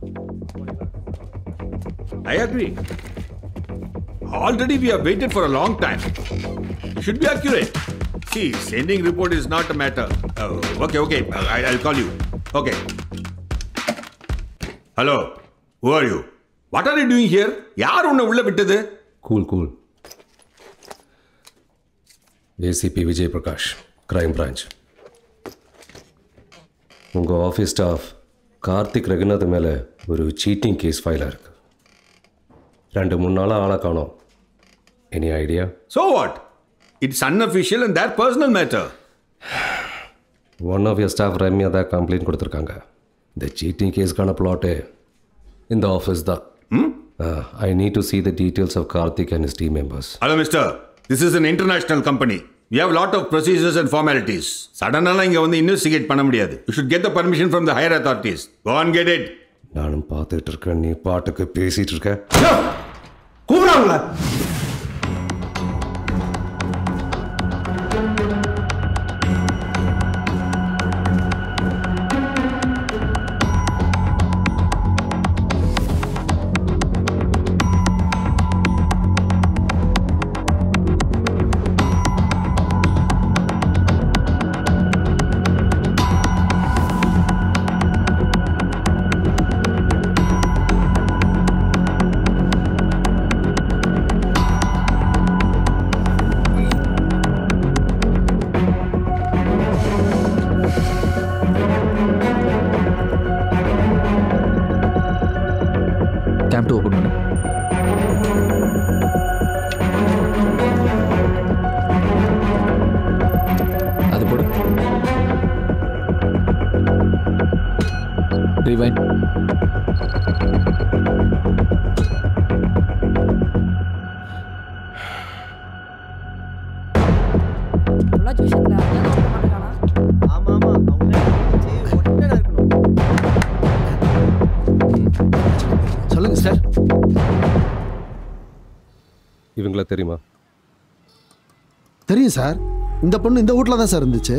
S5: I agree. Already we have waited for a long time. You should be accurate. See, sending report is not a matter. Uh, okay, okay. I, I'll call you. Okay. Hello. Who are you? What are you doing here? யார் உன்னை உள்ள விட்டது
S4: cool cool ACP Vijay Prakash crime branch உங்கள் office staff Karthik Raghunath மேலே ஒரு seating case ஃபைலாக இருக்கு ரெண்டு மூணு நாளாக ஆளை காணோம் any idea
S5: So what? It's unofficial and that personal matter.
S4: One of your staff Ramya தான் கம்ப்ளைண்ட் கொடுத்துருக்காங்க இந்த சீட்டிங் கேஸ்க்கான பிளாட்டு இந்த ஆஃபீஸ் தான் I need to see the details of Karthik and his team members
S5: Hello, mister. This is an international company. We have lot of procedures and formalities. சடனாலாம் இங்க வந்து investigate பண்ண முடியாது. You should get the permission from the higher authorities. Go and get it.
S4: நானும் பார்த்துட்டு இருக்கேன் நீ பாட்டுக்கு பேசிட்டு இருக்க
S20: கூப்பிடாங்களா
S3: கேம்ப் டூ ஓப்பன் பண்ணு அது போடு ரிவைன்
S1: சொல்லுங்க சார்
S4: இவங்கள தெரியுமா
S1: தெரியும் சார் இந்த பொண்ணு இந்த வீட்டில் தான் சார் இருந்துச்சு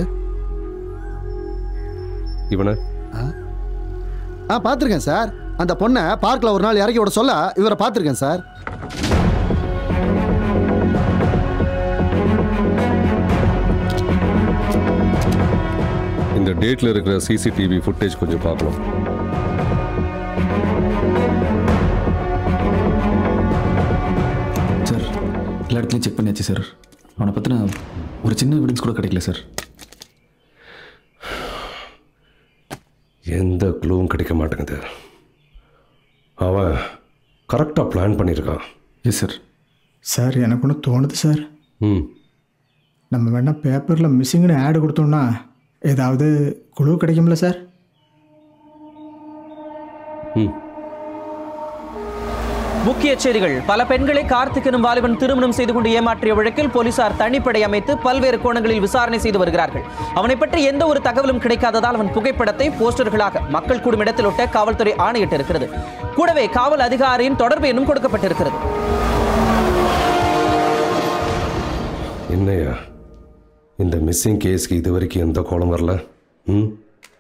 S4: இவனை
S1: ஆ பார்த்துருக்கேன் சார் அந்த பொண்ணை பார்க்கில் ஒரு நாள் இறக்கி விட சொல்ல இவரை பார்த்துருக்கேன் சார்
S4: இந்த டேட்டில் இருக்கிற சிசிடிவி ஃபுட்டேஜ் கொஞ்சம் பார்க்கணும்
S3: சார் எல்லா இடத்துலையும் செக் பண்ணியாச்சு சார் அவனை பற்றின ஒரு சின்ன எவிடன்ஸ் கூட கிடைக்கல சார்
S4: எந்த க்ளூவும் கிடைக்க மாட்டேங்குது அவன் கரெக்டாக பிளான் பண்ணியிருக்கான்
S3: எஸ் சார்
S22: சார் எனக்கு ஒன்று தோணுது சார்
S4: ம்
S22: நம்ம வேணா பேப்பரில் மிஸ்ஸிங்னு ஆடு கொடுத்தோம்னா ஏதாவது குழு கிடைக்கும்ல சார்
S4: ம்
S23: முக்கிய செய்திகள் பல பெண்களை கார்த்திக் எனும் வாலிபன் திருமணம் செய்து கொண்டு ஏமாற்றிய வழக்கில் போலீசார் தனிப்படை அமைத்து பல்வேறு கோணங்களில் விசாரணை செய்து வருகிறார்கள் அவனை பற்றி எந்த ஒரு தகவலும் கிடைக்காததால் அவன் புகைப்படத்தை போஸ்டர்களாக மக்கள் கூடும் இடத்தில் ஒட்ட காவல்துறை ஆணையிட்டிருக்கிறது கூடவே காவல் அதிகாரியின் தொடர்பு எண்ணும் கொடுக்கப்பட்டிருக்கிறது
S4: என்னையா இந்த மிஸ்ஸிங் கேஸ்க்கு இது வரைக்கும் எந்த கோலம் வரல ம்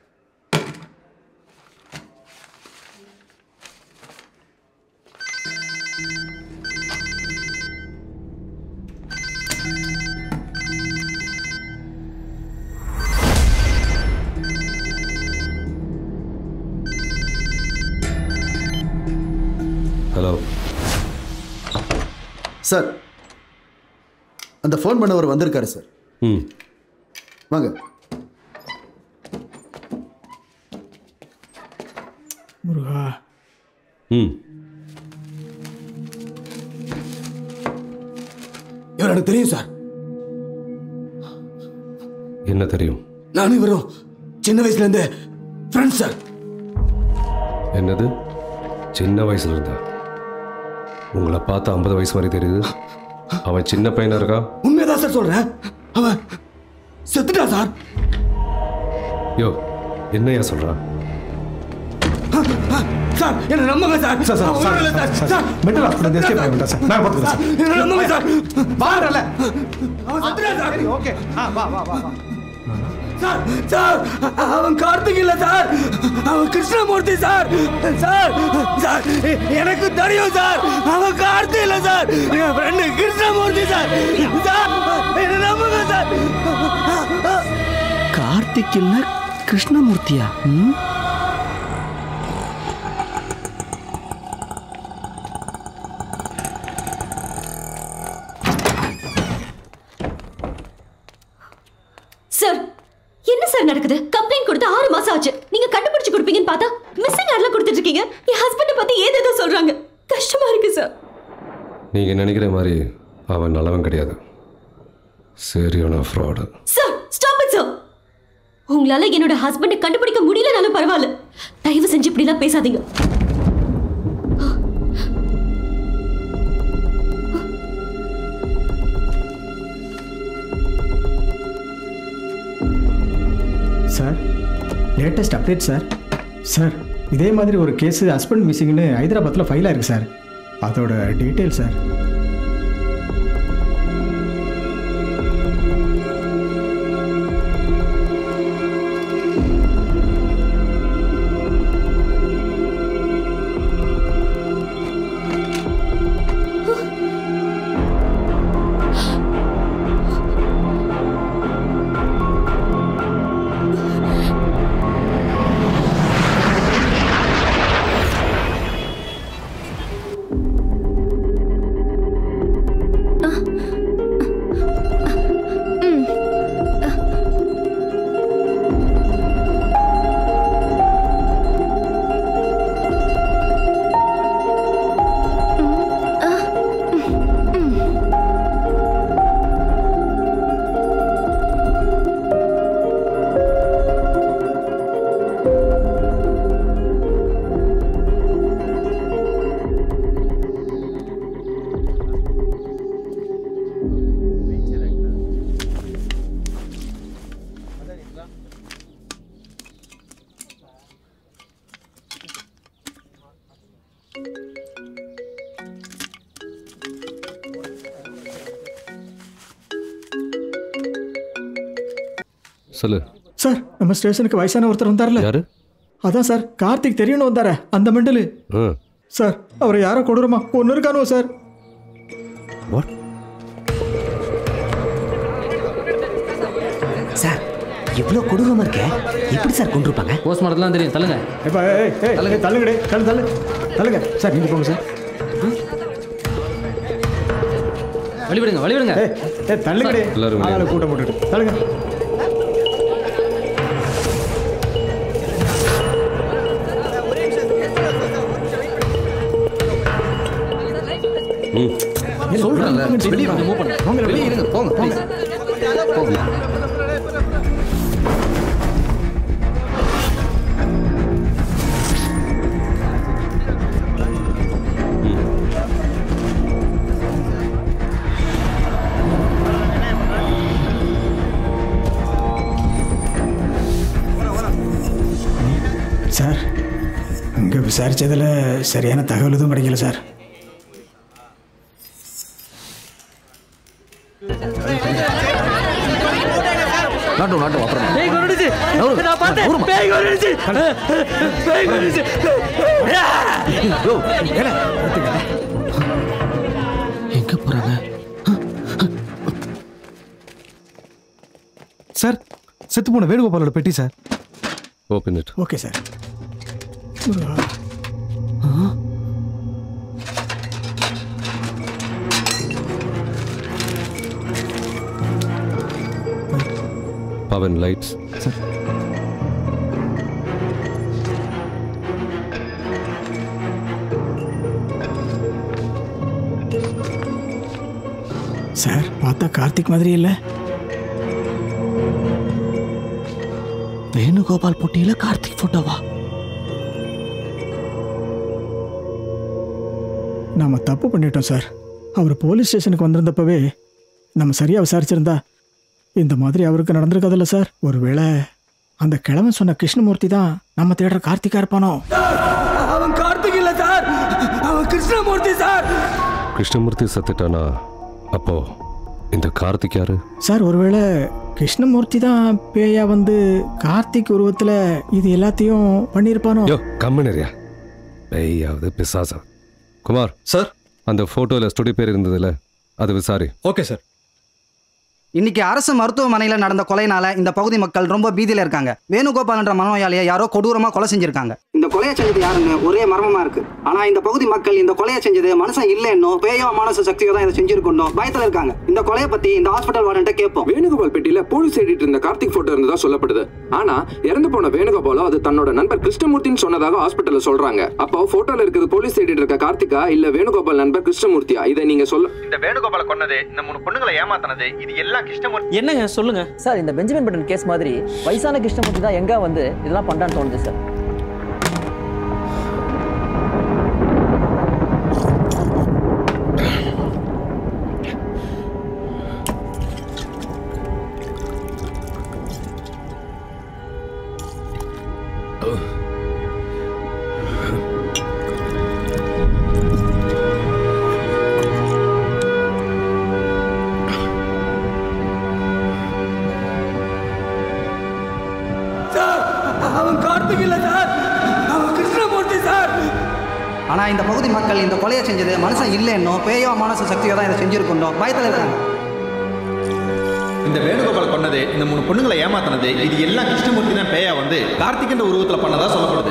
S4: ஹலோ
S1: சார் அந்த ஃபோன் பண்ணவர் வந்திருக்காரு சார்
S4: ம்
S1: வாங்க
S22: முருகா
S4: ம்
S20: இவர் எனக்கு தெரியும் சார்
S4: என்ன தெரியும்
S20: நானும் இவரும் சின்ன வயசுல இருந்தே ஃப்ரெண்ட்ஸ் சார்
S4: என்னது சின்ன வயசுல இருந்தா உங்களை பார்த்தா ஐம்பது வயசு மாதிரி தெரியுது அவன் சின்ன பையனா இருக்கா
S20: உண்மையதான் சார் சொல்றேன் அவன் செத்துட்டான் சார்
S4: யோ என்னையா சொல்றான்
S20: சார் என்ன நம்புங்க சார்
S22: சார் சார்
S20: அவன்
S22: சார்
S20: உயிரோட
S22: sir
S20: sir
S22: sir mental hospital escape ஆகிட்டா சார் நான் பார்த்துக்கிறேன் சார்
S20: என்ன நம்புங்க சார்
S22: வாங்கல
S20: அவன் சத்துறான் சார்
S22: ஓகே ஆ வா வா வா வா
S20: சார் சார் அவன் கார்த்திக் இல்ல சார் அவன் கிருஷ்ணமூர்த்தி சார் சார் சார் எ- எனக்கு தெரியும் சார் அவன் கார்த்திக் இல்ல சார் என் ஃப்ரெண்டு கிருஷ்ணமூர்த்தி சார் சார் என்ன நம்புங்க சார்
S17: கார்த்திக் இல்ல கிருஷ்ணமூர்த்தியா ம்
S15: சார் என்ன சார் நடக்குது கம்ப்ளைண்ட் கொடுத்து ஆறு மாசம் ஆச்சு நீங்க கண்டுபிடிச்சு கொடுப்பீங்கன்னு பார்த்தா மிஸ்ஸிங் ஆட்லாம் கொடுத்துட்டு இருக்கீங்க என் ஹஸ்பண்டை பத்தி ஏதேதோ சொல்றாங்க கஷ்டமா இருக்கு சார்
S4: நீங்கள் நினைக்கிற மாதிரி அவன் நல்லவன் கிடையாது சரியான fraud
S15: sir stop it sir உங்களால என்னோட ஹஸ்பண்டை கண்டுபிடிக்க முடியலனாலும் பரவாயில்ல தயவு செஞ்சு இப்படிலாம் பேசாதீங்க
S22: sir latest update sir sir இதே மாதிரி ஒரு கேஸு ஹஸ்பண்ட் மிஸ்ஸிங்னு ஹைதராபாத்தில் ஃபைல் ஆயிருக்கு சார் அதோட டீட்டெயில் சார்
S4: சொல்லு
S22: சார் நம்ம ஸ்டேஷனுக்கு வயசான ஒருத்தர் வந்தார்ல
S4: யாரு
S22: அதான் சார் கார்த்திக் தெரியணும் வந்தாரே அந்த மெண்டலு
S4: ஆ
S22: சார் அவரை யாரோ கொடூரமா ஒன்று இருக்கானோ சார்
S4: வாட்
S20: சார் இவ்வளோ கொடூரமா இருக்க எப்படி சார் கொண்டிருப்பாங்க
S17: போஸ்ட்மார்ட்டம்லாம் தெரியும் தள்ளுங்க
S22: இப்போ ஏய் ஏய் தள்ளுங்க தள்ளுங்கடே தள்ளு தள்ளு தள்ளுங்க சார் நீங்கள் போங்க சார்
S17: வழிவிடுங்க வழிவிடுங்க
S22: ஏய் ஏய் தள்ளுங்கடே
S4: எல்லாரும் வெளியே.
S22: ஆளாளு கூட்டம் போட்டுட்டு தள்ளுங்க
S4: ம்
S17: சொல்றேன்ல வெளியே வந்து மூவ் பண்ணுங்க வெளியே இருங்க போங்க ப்ளீஸ் போங்க
S22: சார் இங்கே விசாரிச்சதில் சரியான தகவல் எதுவும் கிடைக்கல சார்
S17: நாட்டும் நாட்டும் அப்புறம்
S20: பேய் கொண்டுடுச்சு
S17: நவுரு.
S20: நான் பார்த்தேன்
S17: நவுருமா.
S20: பேய் கொண்டுடுச்சு பேய் கொண்டுடுச்சு
S17: யோ, ஏல. எங்க போறாங்க
S22: சார் செத்து போன வேணுகோபாலோட பெட்டி sir
S4: open it
S22: okay sir
S4: Pavan lights
S22: sir பார்த்தா கார்த்திக் மாதிரி இல்லை
S20: வேணுகோபால் போட்டியில கார்த்திக் போட்டோவா
S22: நாம தப்பு பண்ணிட்டோம் சார் அவர் போலீஸ் ஸ்டேஷனுக்கு வந்திருந்தப்பவே நம்ம சரியாக விசாரிச்சிருந்தா இந்த மாதிரி அவருக்கு நடந்திருக்காதுல்ல சார் ஒருவேளை அந்த கிழவன் சொன்ன கிருஷ்ணமூர்த்தி தான் நம்ம தேடுற கார்த்திகா இருப்பானோ
S20: கிருஷ்ணமூர்த்தி சார்
S4: கிருஷ்ணமூர்த்தி செத்துட்டானா அப்போ இந்த கார்த்திக் யாரு
S22: சார் ஒருவேளை கிருஷ்ணமூர்த்தி தான் பேயா வந்து கார்த்திக் உருவத்தில் இது எல்லாத்தையும் பண்ணியிருப்பானோ
S4: யோ கம்மனரியா பெய்யாவது பிசாசா குமார்
S18: சார்
S4: அந்த ஃபோட்டோவில் ஸ்டுடியோ பேர் இருந்ததுல அது விசாரி
S18: ஓகே சார்
S9: இன்னைக்கு அரசு மருத்துவமனையில் நடந்த கொலைனால இந்த பகுதி மக்கள் ரொம்ப பீதியில இருக்காங்க வேணுகோபால் என்ற மனநோயாளியை யாரோ கொடூரமா கொலை செஞ்சிருக்காங்க இந்த கொலையை செஞ்சது யாருன்னு ஒரே மர்மமா இருக்கு ஆனா இந்த பகுதி மக்கள் இந்த கொலையை செஞ்சது மனுஷன் இல்லைன்னோ பேயோ மானச சக்தியோ தான் இதை செஞ்சிருக்கணும் பயத்துல இருக்காங்க இந்த கொலையை பத்தி இந்த ஹாஸ்பிட்டல் வார்டன்ட்ட கேட்போம்
S10: வேணுகோபால் பெட்டியில போலீஸ் தேடிட்டு இருந்த கார்த்திக் போட்டோ இருந்ததா சொல்லப்படுது ஆனா இறந்து போன வேணுகோபாலோ அது தன்னோட நண்பர் கிருஷ்ணமூர்த்தின்னு சொன்னதாக ஹாஸ்பிட்டல்ல சொல்றாங்க அப்போ போட்டோல இருக்கிறது போலீஸ் தேடிட்டு இருக்க கார்த்திகா இல்ல வேணுகோபால் நண்பர் கிருஷ்ணமூர்த்தியா இதை நீங்க சொல்ல
S11: இந்த வேணுகோபால கொன்னது இந்த மூணு பொண்ணுங்களை ஏமாத்தினது இது எல்லாம் கிருஷ்ணமூர்த்தி
S23: என்னங்க சொல்லுங்க
S24: சார் இந்த பெஞ்சமின் பட்டன் கேஸ் மாதிரி வயசான கிருஷ்ணமூர்த்தி தான் எங்க வந்து இதெல்லாம் பண்றான்னு தோணுது சார்
S20: சார் அவன் கார்த்திக் இல்ல சார் அவன் கிருஷ்ணமூர்த்தி சார்
S9: ஆனா இந்த பகுதி மக்கள் இந்த கொலையை செஞ்சது மனுஷன் இல்லைன்னோ பேயோ மானச சக்தியோ தான் இதை செஞ்சிருக்கணும் பயத்துல இருக்காங்க
S11: இந்த வேணுகோபால் கொன்னது இந்த மூணு பொண்ணுங்களை ஏமாத்தினது இது எல்லாம் கிருஷ்ணமூர்த்தி தான் பேயா வந்து கார்த்திக்ன்ற உருவத்துல பண்ணதா சொல்லப்படுது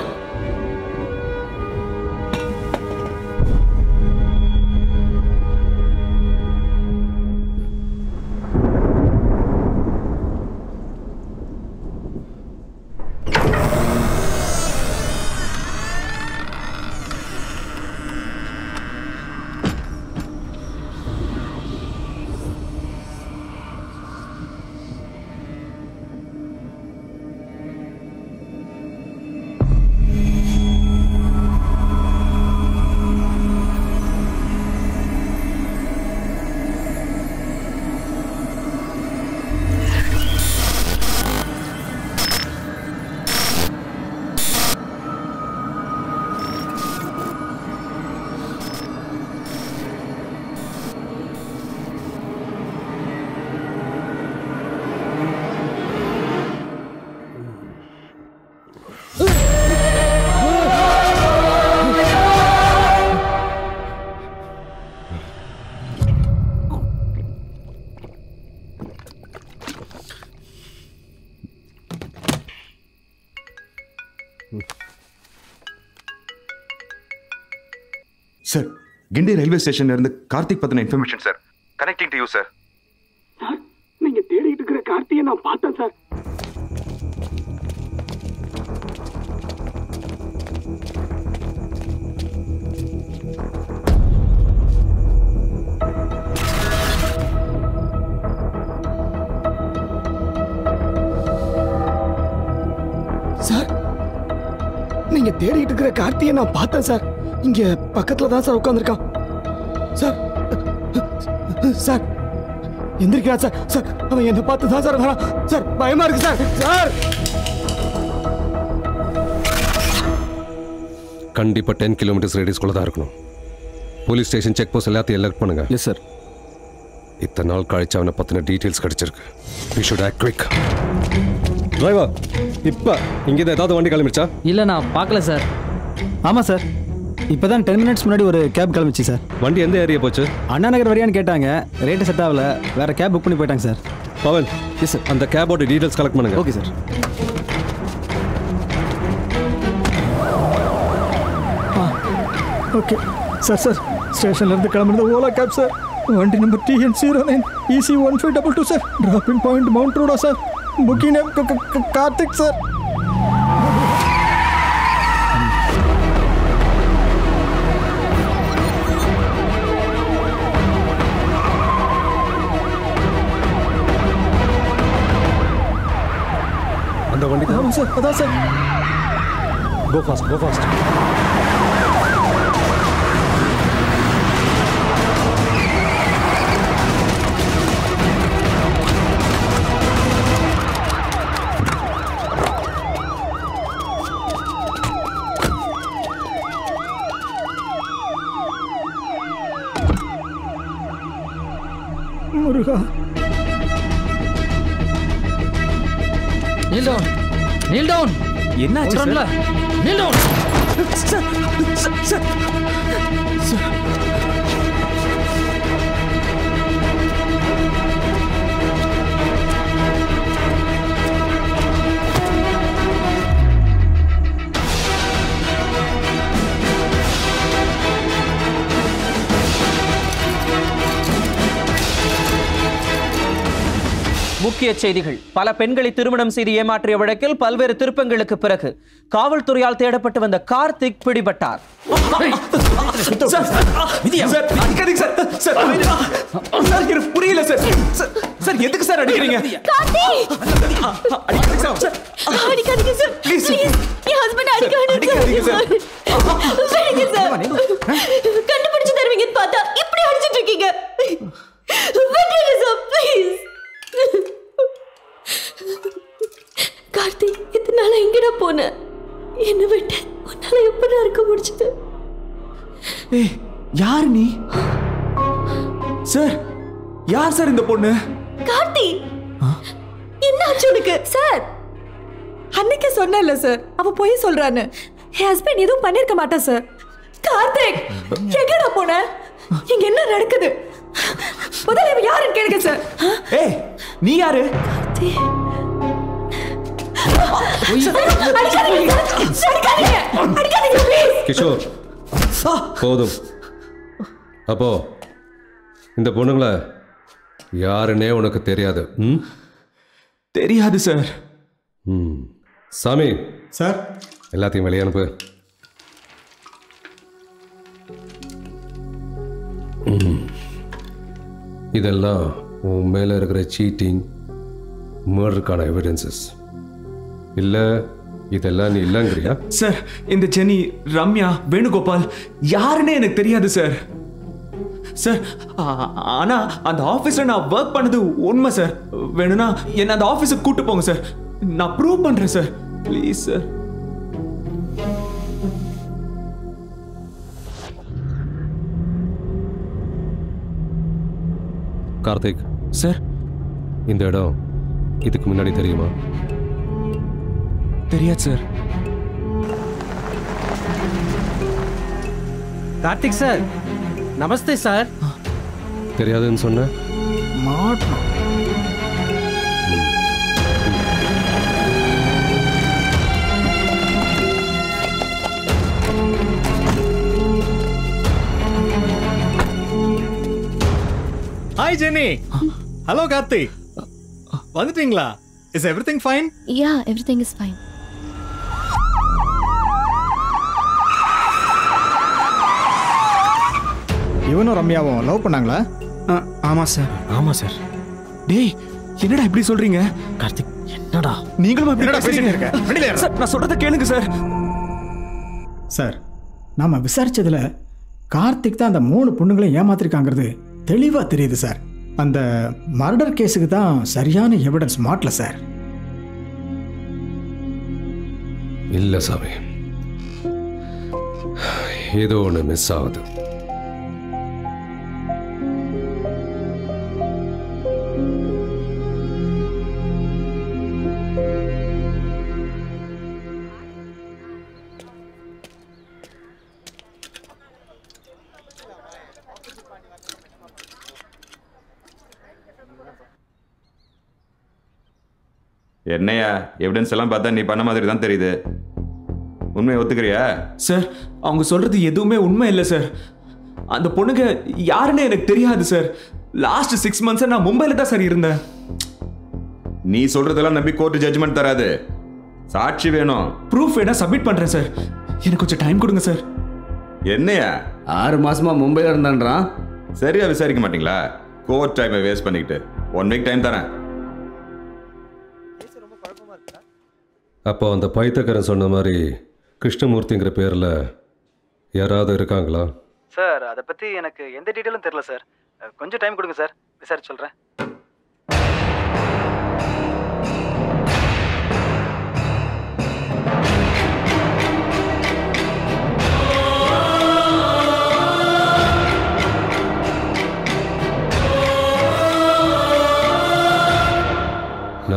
S25: சார் கிண்டி ரயில்வே ஸ்டேஷன்ல இருந்து கார்த்திக் பத்தின information sir connecting to you sir
S20: நீங்க தேடிட்டு இருக்கிற கார்த்தியை நான் பார்த்தேன் சார் சார் நீங்க தேடிட்டு இருக்கிற கார்த்தியை நான் பார்த்தேன் சார் இங்க பக்கத்துல தான் சார் உட்காந்துருக்கான் சார் சார் எந்திரிக்கிறா சார் சார் அவன் என்ன பார்த்து தான் சார் வரான் சார் பயமா இருக்கு சார் சார்
S4: கண்டிப்பா டென் கிலோமீட்டர்ஸ் ரேடியஸ்குள்ள தான் இருக்கணும் போலீஸ் ஸ்டேஷன் செக் போஸ்ட் எல்லாத்தையும் எலக்ட் பண்ணுங்க
S18: எஸ் சார்
S4: இத்தனை நாள் கழிச்சு அவனை பத்தின டீட்டெயில்ஸ் கிடைச்சிருக்கு we should act quick
S26: driver இப்போ இங்கே ஏதாவது வண்டி கிளம்பிடுச்சா
S7: இல்லை நான் பார்க்கல சார் ஆமாம் சார் இப்போ தான் டென் மினிட்ஸ் முன்னாடி ஒரு கேப் கிளம்பிச்சு சார்
S26: வண்டி எந்த ஏரியா போச்சு
S7: அண்ணா நகர் வரையான்னு கேட்டாங்க ரேட்டு செட் ஆகல வேற கேப் புக் பண்ணி போயிட்டாங்க சார்
S26: பவன் எஸ் சார் அந்த கேபோட டீட்டெயில்ஸ் கலெக்ட் பண்ணுங்க
S7: okay sir
S22: okay sir sir ஸ்டேஷன்லேருந்து கிளம்புறது ஓலா கேப் சார் வண்டி number TN zero nine EC one five double two sir dropping point mount ரோடா sir booking name Karthik sir
S26: அந்த வண்டி
S22: ஆமாம் சார் அதான் sir
S26: go fast go fast
S22: Muruga
S7: kneel down kneel down
S3: என்னாச்சு
S7: சொல்றேன்ல kneel down
S3: sir sir sir sir
S23: முக்கிய செய்திகள் பல பெண்களை திருமணம் செய்து ஏமாற்றிய வழக்கில் பல்வேறு திருப்பங்களுக்கு பிறகு காவல்துறையால் தேடப்பட்டு வந்த கார்த்திக் பிடிபட்டார்
S3: சார் அடிக்காதீங்க சார் சார் சார் எனக்கு புரியல சார் சார் சார் எதுக்கு சார் அடிக்கிறீங்க அடிக்காதீங்க சார் சார்
S15: அடிக்காதீங்க சார்
S3: Please.
S15: ப்ளீஸ் என் ஹஸ்பண்ட் அடிக்க
S3: அடிக்காதீங்க சார்.
S15: வேண்டாம் சார் கண்டுபிடிச்சு தருவீங்கன்னு பார்த்தா இப்படி அடிச்சிட்டு இருக்கீங்க விட்டுருங்க சார் ப்ளீஸ் கார்த்திக் இத்தனை நாளா எங்கடா போன என்ன விட்டு உன்னால எப்படி இருக்க முடிச்சது
S3: ஏய் யார் நீ சார் யார் சார் இந்த பொண்ணு
S2: கார்த்தி என்ன ஆச்சு உனக்கு சார் அன்னைக்கு சொன்னேன்ல சார் அவ போய் சொல்றான்னு என் ஹஸ்பண்ட் எதுவும் பண்ணிருக்க மாட்டா சார் கார்த்திக் எங்கடா போன இங்க என்ன நடக்குது முதல்ல இவ யாருன்னு கேளுங்க சார்
S3: ஏய் நீ யாரு
S2: அடிக்காதீங்க சார். அடிக்காதீங்க அடிக்காதீங்க ப்ளீஸ்
S4: கிஷோர் போதும் அப்போ இந்த பொண்ணுங்கள யாருன்னே உனக்கு தெரியாது ம்
S3: தெரியாது சார்
S4: ம் சாமி
S22: சார்
S4: எல்லாத்தையும் வெளியே அனுப்பு ம். இதெல்லாம் உன் மேலே இருக்கிற சீட்டிங் மர்டருக்கான எவிடன்சஸ் இல்லை இதெல்லாம் நீ இல்லைங்கிறியா
S3: சார் இந்த ஜெனி ரம்யா வேணுகோபால் யாருன்னே எனக்கு தெரியாது சார் சார் ஆ- ஆனா அந்த ஆபீஸ்ல நான் ஒர்க் பண்ணது உண்மை சார் வேணும்னா என்ன அந்த ஆபீஸுக்கு கூட்டு போங்க சார் நான் ப்ரூவ் பண்றேன் sir please sir
S4: Karthik
S3: sir
S4: இந்த இடம் இதுக்கு முன்னாடி தெரியுமா
S3: தெரியாது sir
S17: Karthik sir namaste sir
S4: தெரியாதுன்னு சொன்ன
S22: மாட்டோம்
S17: ஹாய் ஜெனி ஹலோ கார்த்திக் வந்துட்டீங்களா is everything fine
S15: yeah everything is fine
S22: இவனும் ரம்யாவும் லவ் பண்ணாங்களா
S18: ஆமாம் சார் ஆமாம் சார்
S3: டேய் என்னடா இப்படி சொல்றீங்க
S17: கார்த்திக் என்னடா
S3: நீங்களும் இப்படி
S22: என்னடா பேசிட்டு இருக்க? வெளியில இரு.
S3: சார் நான் சொல்றத கேளுங்க சார்
S22: சார் நாம விசாரிச்சதுல கார்த்திக் தான் அந்த மூணு பொண்ணுங்களையும் ஏமாத்திருக்காங்கிறது தெளிவா தெரியுது சார் அந்த மர்டர் கேஸுக்கு தான் சரியான எவிடன்ஸ் மாட்டல சார்
S4: இல்லை சாமி ஏதோ ஒன்று மிஸ் ஆகுது
S25: என்னையா எவிடன்ஸ் எல்லாம் பார்த்தா நீ பண்ண மாதிரி தான் தெரியுது உண்மையை ஒத்துக்கிறியா
S3: சார் அவங்க சொல்றது எதுவுமே உண்மை இல்லை சார் அந்த பொண்ணுங்க யாருன்னு எனக்கு தெரியாது சார் லாஸ்ட் சிக்ஸ் மந்த்ஸ் நான் மும்பைல தான் சார் இருந்தேன்
S25: நீ சொல்றதெல்லாம் நம்பி கோர்ட் ஜட்ஜ்மெண்ட் தராது சாட்சி வேணும்
S3: ப்ரூஃப் வேணா சப்மிட் பண்றேன் சார் எனக்கு கொஞ்சம் டைம் கொடுங்க சார்
S25: என்னையா
S6: ஆறு மாசமா மும்பைல இருந்தான்றான்
S25: சரியா விசாரிக்க மாட்டீங்களா கோர்ட் டைமை வேஸ்ட் பண்ணிக்கிட்டு ஒன் வீக் டைம் தரேன்
S4: அப்போ அந்த பைத்தக்காரன் சொன்ன மாதிரி கிருஷ்ணமூர்த்திங்கிற பேரில் யாராவது இருக்காங்களா
S9: சார் அதை பற்றி எனக்கு எந்த டீட்டெயிலும் தெரில சார் கொஞ்சம் டைம் கொடுங்க சார் விசாரிச்சு சொல்கிறேன்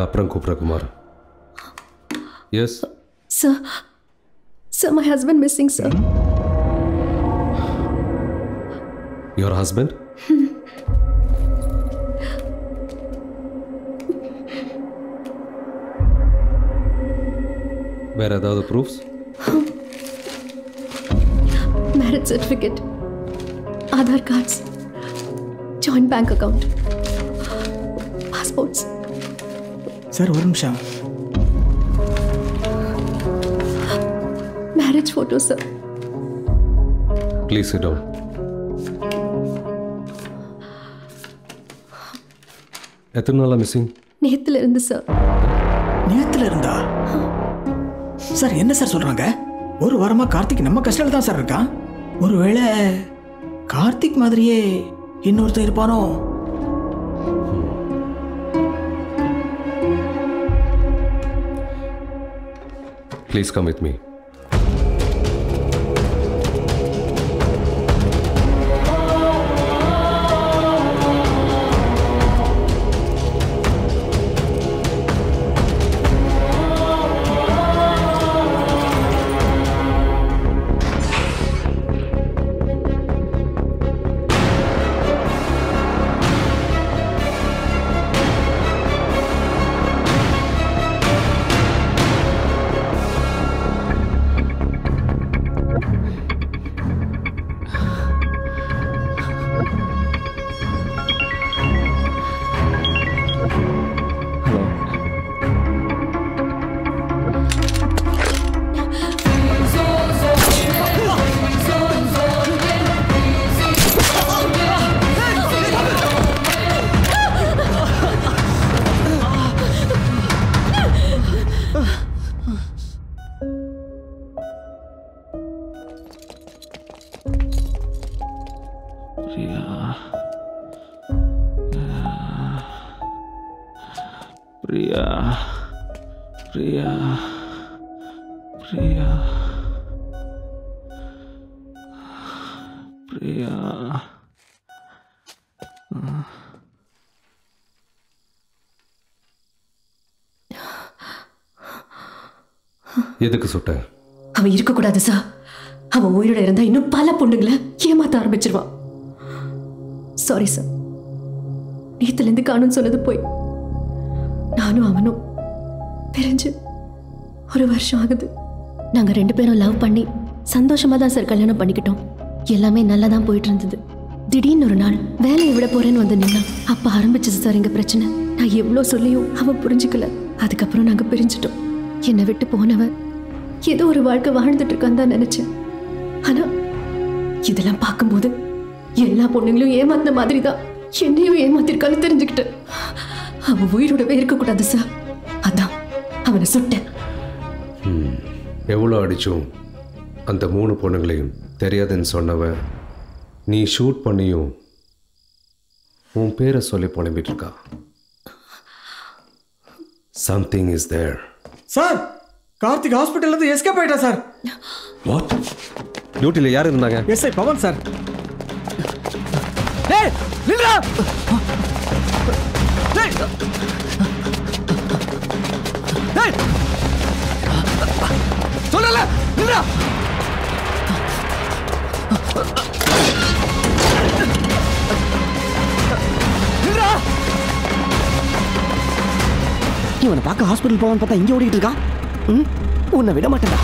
S4: அப்புறம் கூப்பிட்றேன் Kumar yes
S15: Sir, sir, my husband missing, sir.
S4: Your husband வேற ஏதாவது proofs
S15: Marriage certificate, Aadhaar cards, joint bank account, passports.
S22: Sir ஒரு நிமிஷம்
S15: Marriage photos, sir.
S4: Please down எத்தனை நாளாக மிஸ்ஸிங்
S15: நேத்துல இருந்து சார்
S22: நேத்துல இருந்தா சார் என்ன சார் சொல்றாங்க ஒரு வாரமா கார்த்திக் நம்ம கஷ்டத்தில் தான் சார் இருக்கான் ஒருவேளை கார்த்திக் மாதிரியே இன்னொருத்தர் இருப்பானோ
S4: please come with me
S3: Priya Priya Priya Priya Priya
S4: எதுக்கு சுட்ட
S15: அவன் இருக்கக்கூடாது சார் அவன் உயிரோட இருந்தா இன்னும் பல பொண்ணுங்களை ஏமாத்த ஆரம்பிச்சிருவான் சாரி சார் நேத்துலேருந்து காணும்னு சொன்னது போய் நானும் அவனும் பிரிஞ்சு ஒரு வருஷம் ஆகுது நாங்கள் ரெண்டு பேரும் லவ் பண்ணி சந்தோஷமா தான் சார் கல்யாணம் பண்ணிக்கிட்டோம் எல்லாமே நல்லா தான் போயிட்டு இருந்தது திடீர்னு ஒரு நாள் வேலையை விட போறேன்னு வந்து நின்னா அப்ப ஆரம்பிச்சது சார் எங்க பிரச்சனை நான் எவ்வளோ சொல்லியும் அவன் புரிஞ்சுக்கல அதுக்கப்புறம் நாங்க பிரிஞ்சிட்டோம் என்னை விட்டு போனவன் ஏதோ ஒரு வாழ்க்கை வாழ்ந்துட்டு இருக்கான்னு தான் நினைச்சேன் ஆனா இதெல்லாம் பார்க்கும்போது எல்லா பொண்ணுங்களும் ஏமாத்தின மாதிரி தான் என்னையும் ஏமாத்திருக்கான்னு தெரிஞ்சுக்கிட்டேன் அவன் உயிரோடவே இருக்கக்கூடாது சார் அதான் அவனை சுட்டேன்
S4: ம். எவ்வளோ அடிச்சும் அந்த மூணு பொண்ணுங்களையும் தெரியாதுன்னு சொன்னவன் நீ ஷூட் பண்ணியும் உன் பேரை சொல்லி புலம்பிட்டு இருக்கா something is there
S22: sir Karthik ஹாஸ்பிட்டல்ல இருந்து எஸ்கேப் ஆயிட்டா சார்
S4: வாட் டியூட்டியில் யார் இருந்தாங்க
S22: எஸ்ஐ பவன் சார் டேய் நில்லுடா டேய் டேய் சொல்லல நில்லுடா நில்லுடா
S20: இவனை பார்க்க ஹாஸ்பிட்டல் போவான்னு பார்த்தா இங்கே ஓடிட்டு இருக்கான் ம் உன்னை விட மாட்டேன்டா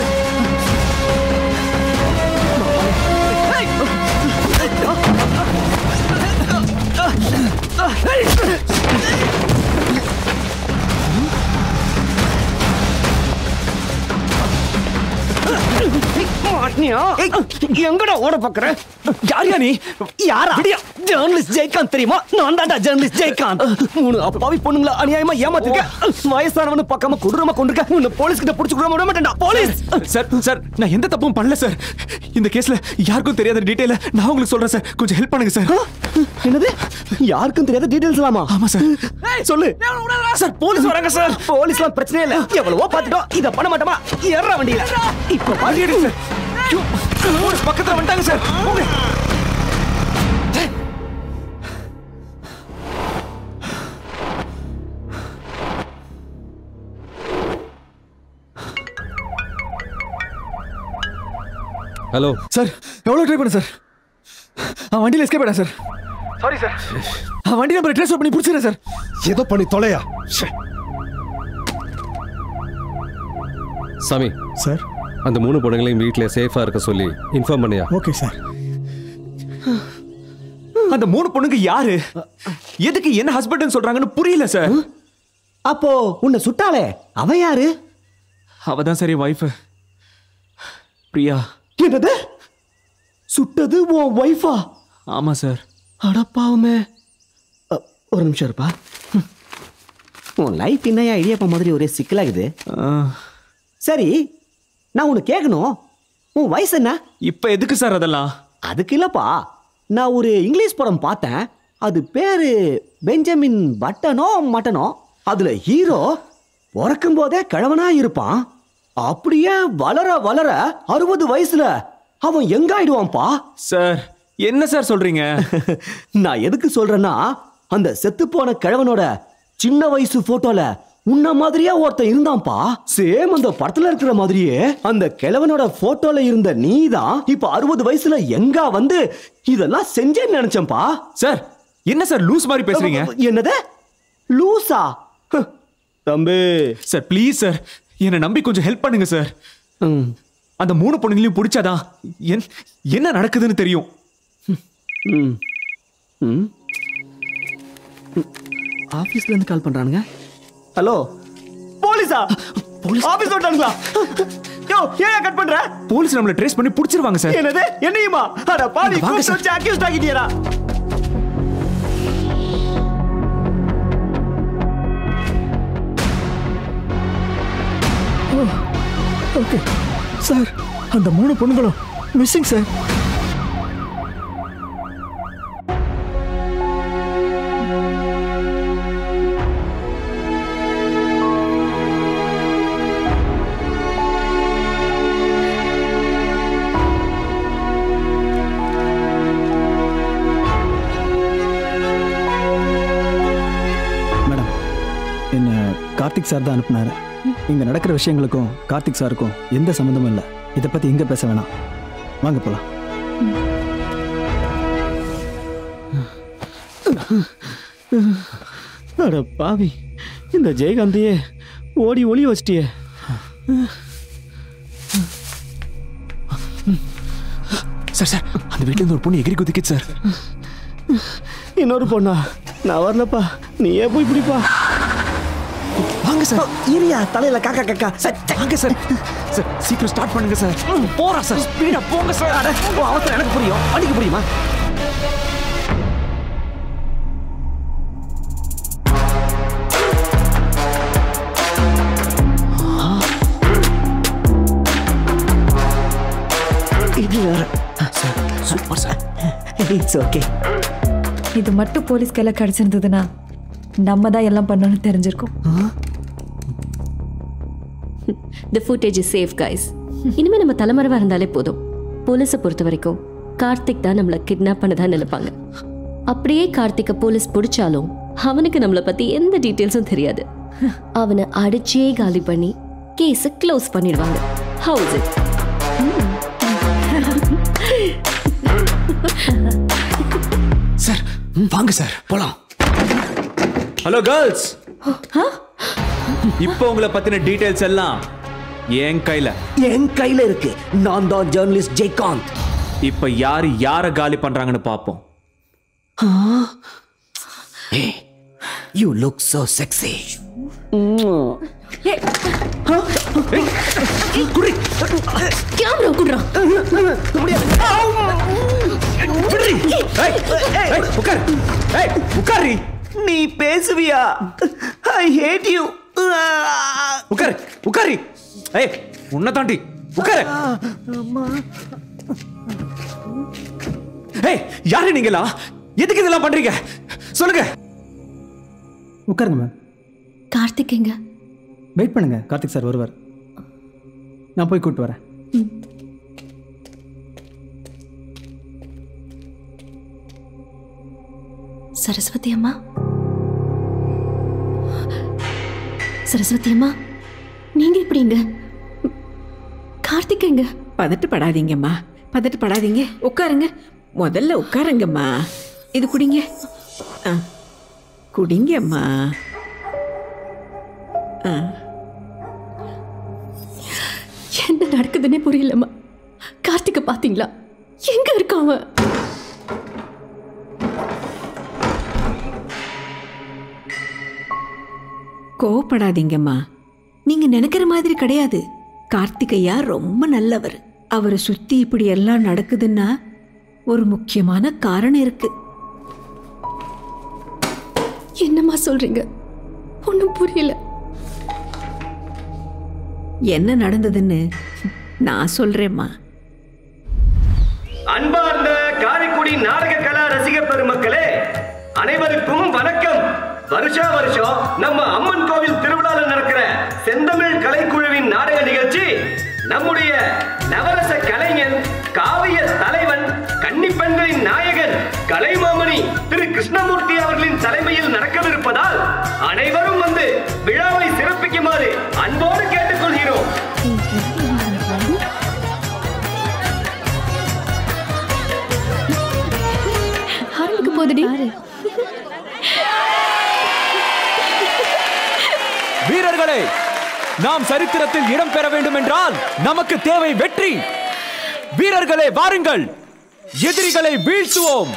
S20: எங்கடா ஓட பாக்குற யாரியா நீ யாரா ஜேர்னலிஸ்ட் ஜெயகாந்த் தெரியுமா நான் தான்டா ஜேர்னலிஸ்ட் ஜெயகாந்த் மூணு அப்பாவி பொண்ணுங்கள அநியாயமா ஏமாத்திருக்க வயசானவனு பார்க்காம கொடூரமா கொண்டிருக்க உன்னை போலீஸ் கிட்ட புடிச்சு விட மாட்டேன்டா போலீஸ்
S3: சார் சார் நான் எந்த தப்பும் பண்ணல சார் இந்த கேஸ்ல யாருக்கும் தெரியாத டீடைல நான் உங்களுக்கு சொல்றேன் சார் கொஞ்சம் ஹெல்ப் பண்ணுங்க சார்
S20: என்னது யாருக்கும் தெரியாத டீடைல்ஸ் ஆமா
S3: ஆமா சார்
S20: சொல்லு சார் போலீஸ் வராங்க சார் போலீஸ்லாம் பிரச்சனையே இல்ல எவ்வளவோ பார்த்துட்டோம் இத பண்ண மாட்டோமா ஏற வண்டியில இப்ப பாருங்க சார்
S3: போலீஸ் பக்கத்துல வந்துட்டாங்க சார் போங்க.
S26: ஹலோ
S18: சார் எவ்வளோ ட்ரை பண்ண சார் அவன் வண்டியில் எஸ்கேப் ஆயிடா சார் சாரி சார் அவன் வண்டி நம்பரை ட்ரேஸ் பண்ணி பிடிச்சிடுறேன் சார்
S26: ஏதோ பண்ணி தொலையா சாமி
S22: சார்
S26: அந்த மூணு பொண்ணுங்களையும் வீட்டில் சேஃபாக இருக்க சொல்லி இன்ஃபார்ம் பண்ணியா
S22: ஓகே சார்
S3: அந்த மூணு பொண்ணுங்க யாரு எதுக்கு என்ன ஹஸ்பண்ட்னு சொல்றாங்கன்னு புரியல சார்
S12: அப்போ உன்னை சுட்டாளே அவ யாரு
S3: அவ தான் சரி வைஃப் பிரியா
S12: என்னது சுட்டது உன் ஒய்ஃபா
S3: ஆமா சார்
S12: அடப்பாவுமே அ, ஒரு நிமிஷம் இருப்பா ஹம். உன் லைஃப் என்னையா இடியப்பா மாதிரி ஒரே சிக்கலாகுது சரி நான் உன்னை கேட்கணும் உன் வயசு என்ன
S3: இப்ப எதுக்கு சார் அதெல்லாம்
S12: அதுக்கு இல்லப்பா நான் ஒரு இங்கிலீஷ் படம் பார்த்தேன் அது பேரு பெஞ்சமின் பட்டனோ மட்டனோ அதுல ஹீரோ பிறக்கும் போதே கிழவனா இருப்பான் அப்படியே வளர வளர அறுபது வயசுல அவன் எங்க ஆயிடுவான்ப்பா
S3: சார் என்ன சார் சொல்றீங்க
S12: நான் எதுக்கு சொல்றேன்னா அந்த செத்து போன கிழவனோட சின்ன வயசு போட்டோல உன்ன மாதிரியே ஒருத்தன் இருந்தான்ப்பா சேம் அந்த படத்துல இருக்கிற மாதிரியே அந்த கிழவனோட போட்டோல இருந்த நீதான் இப்ப அறுபது வயசுல எங்க வந்து இதெல்லாம் செஞ்சேன்னு நினைச்சேன்ப்பா
S3: சார் என்ன சார் லூஸ் மாதிரி பேசுறீங்க
S12: என்னது லூசா ஹ், தம்பி
S3: சார் ப்ளீஸ் சார் என்னை நம்பி கொஞ்சம் ஹெல்ப் பண்ணுங்க சார் அந்த மூணு பொண்ணுங்களையும் பிடிச்சாதான் என் என்ன நடக்குதுன்னு தெரியும்
S12: ம் ம் ஆஃபீஸ்ல இருந்து கால் பண்றானுங்க ஹலோ போலீஸா போலீஸ் ஆபீஸ் வந்துட்டாங்களா யோ ஏன் கட் பண்ற
S3: போலீஸ் நம்மளை ட்ரேஸ் பண்ணி பிடிச்சிருவாங்க சார்
S12: என்னது என்னையுமா அட பாவி
S3: வாங்க
S12: கூப்பிட்டு
S3: சார்.
S12: வச்சு அக்யூஸ்ட் ஆகிட்டியடா
S22: ஓகே சார் அந்த மூணு பொண்ணுங்களும் மிஸ்ஸிங் சார் மேடம் என்ன கார்த்திக் சார் தான் அனுப்புனாரு இங்க நடக்கிற விஷயங்களுக்கும் கார்த்திக் சாருக்கும் எந்த சம்மந்தமும் இல்லை இதை பத்தி இங்க பேச வேணாம் வாங்க போலாம்
S12: அட பாவி இந்த ஜெயகாந்தையே ஓடி ஒளி வச்சிட்டியே
S3: சார் சார் அந்த வீட்ல இருந்து ஒரு பொண்ணு எகிரி குதிக்கிச்சு சார்
S12: இன்னொரு பொண்ணா நான் வரலப்பா நீயே போய் பிடிப்பா
S3: வாங்க சார்
S12: இரியா தலையில காக்கா காக்கா
S3: வாங்க சார் சார் சீக்கிரம் ஸ்டார்ட் பண்ணுங்க சார் போறா சார் ஸ்பீடா போங்க சார்
S12: அட உன் அவசரம் எனக்கு புரியும் அடிக்க புரியுமா இது வேற
S3: சூப்பர் சார்
S12: இட்ஸ் ஓகே
S2: இது மட்டும் போலீஸ் கையில கிடைச்சிருந்ததுன்னா நம்ம தான் எல்லாம் பண்ணணும்னு தெரிஞ்சிருக்கும்
S15: the footage is safe guys இனிமே நம்ம தலைமறைவா இருந்தாலே போதும் போலீஸை பொறுத்த வரைக்கும் கார்த்திக் தான் நம்மளை கிட்னாப் பண்ணதா நினைப்பாங்க அப்படியே கார்த்திக்கை போலீஸ் பிடிச்சாலும் அவனுக்கு நம்மளை பத்தி எந்த டீட்டெயில்ஸும் தெரியாது அவனை அடிச்சே காலி பண்ணி கேஸை க்ளோஸ் பண்ணிடுவாங்க ஹவுஸ் இட்
S3: சார் வாங்க சார் போலாம் ஹலோ கேர்ள்ஸ் இப்போ உங்களை பத்தின டீடைல்ஸ் எல்லாம் என் கையில
S12: என் கையில இருக்கு நான் தான் ஜெர்னலிஸ்ட் ஜெயகாந்த்
S3: இப்ப யாரு யார காலி பண்றாங்கன்னு பாப்போம்
S12: you look so sexy
S15: camera குடுறான்
S3: உட்கார் ஏய் உட்காரி
S12: நீ பேசுவியா ஐ ஹேட் யூ
S3: உட்காரு உட்காரி ஏய் உன்னை தாண்டி உட்காரு ஏய் யாரு நீங்களா எதுக்கு இதெல்லாம் பண்றீங்க சொல்லுங்க
S22: உட்காருங்க மேம்
S15: கார்த்திக் எங்க
S22: வெயிட் பண்ணுங்க கார்த்திக் சார் வருவார் நான் போய் கூப்பிட்டு வரேன்
S15: சரஸ்வதி அம்மா சரஸ்வதி அம்மா நீங்க எப்படிங்க கார்த்திக் எங்க
S13: பதட்டப்படாதீங்கம்மா
S8: பதட்டப்படாதீங்க உட்காருங்க முதல்ல உட்காருங்கம்மா இது குடிங்க ஆ குடிங்கம்மா ஆ
S15: என்ன நடக்குதுன்னே புரியலம்மா கார்த்திகை பாத்தீங்களா எங்க இருக்கான் அவன்
S8: கோவப்படாதீங்கம்மா நீங்க நினைக்கிற மாதிரி கிடையாது கார்த்திகையா ரொம்ப நல்லவர் அவரை சுத்தி இப்படி எல்லாம் நடக்குதுன்னா ஒரு முக்கியமான காரணம் இருக்கு
S15: என்னம்மா சொல்றீங்க ஒன்றும் புரியல
S8: என்ன நடந்ததுன்னு நான் சொல்றேம்மா
S13: அன்பார்ந்த காரைக்குடி நாடக கலா ரசிக பெருமக்களே அனைவருக்கும் வணக்கம் வருஷா வருஷம் நம்ம அம்மன் கோவில் திருவிழால நடக்கிற செந்தமிழ் கலைக்குழுவின் நாடக நிகழ்ச்சி நம்முடைய நவரச கலைஞன் காவிய தலைவன் கன்னிப்பெண்களின் நாயகன் கலைமாமணி திரு கிருஷ்ணமூர்த்தி அவர்களின் தலைமையில் நடக்கவிருப்பதால் அனைவரும் வந்து விழாவை சிறப்பிக்குமாறு அன்போடு கேட்டுக்கொள்கிறோம்
S15: ஆரம்பிக்க போதுடி
S3: வீரர்களே நாம் சரித்திரத்தில் இடம் பெற வேண்டும் என்றால் நமக்கு தேவை வெற்றி வீரர்களே வாருங்கள் எதிரிகளை வீழ்த்துவோம்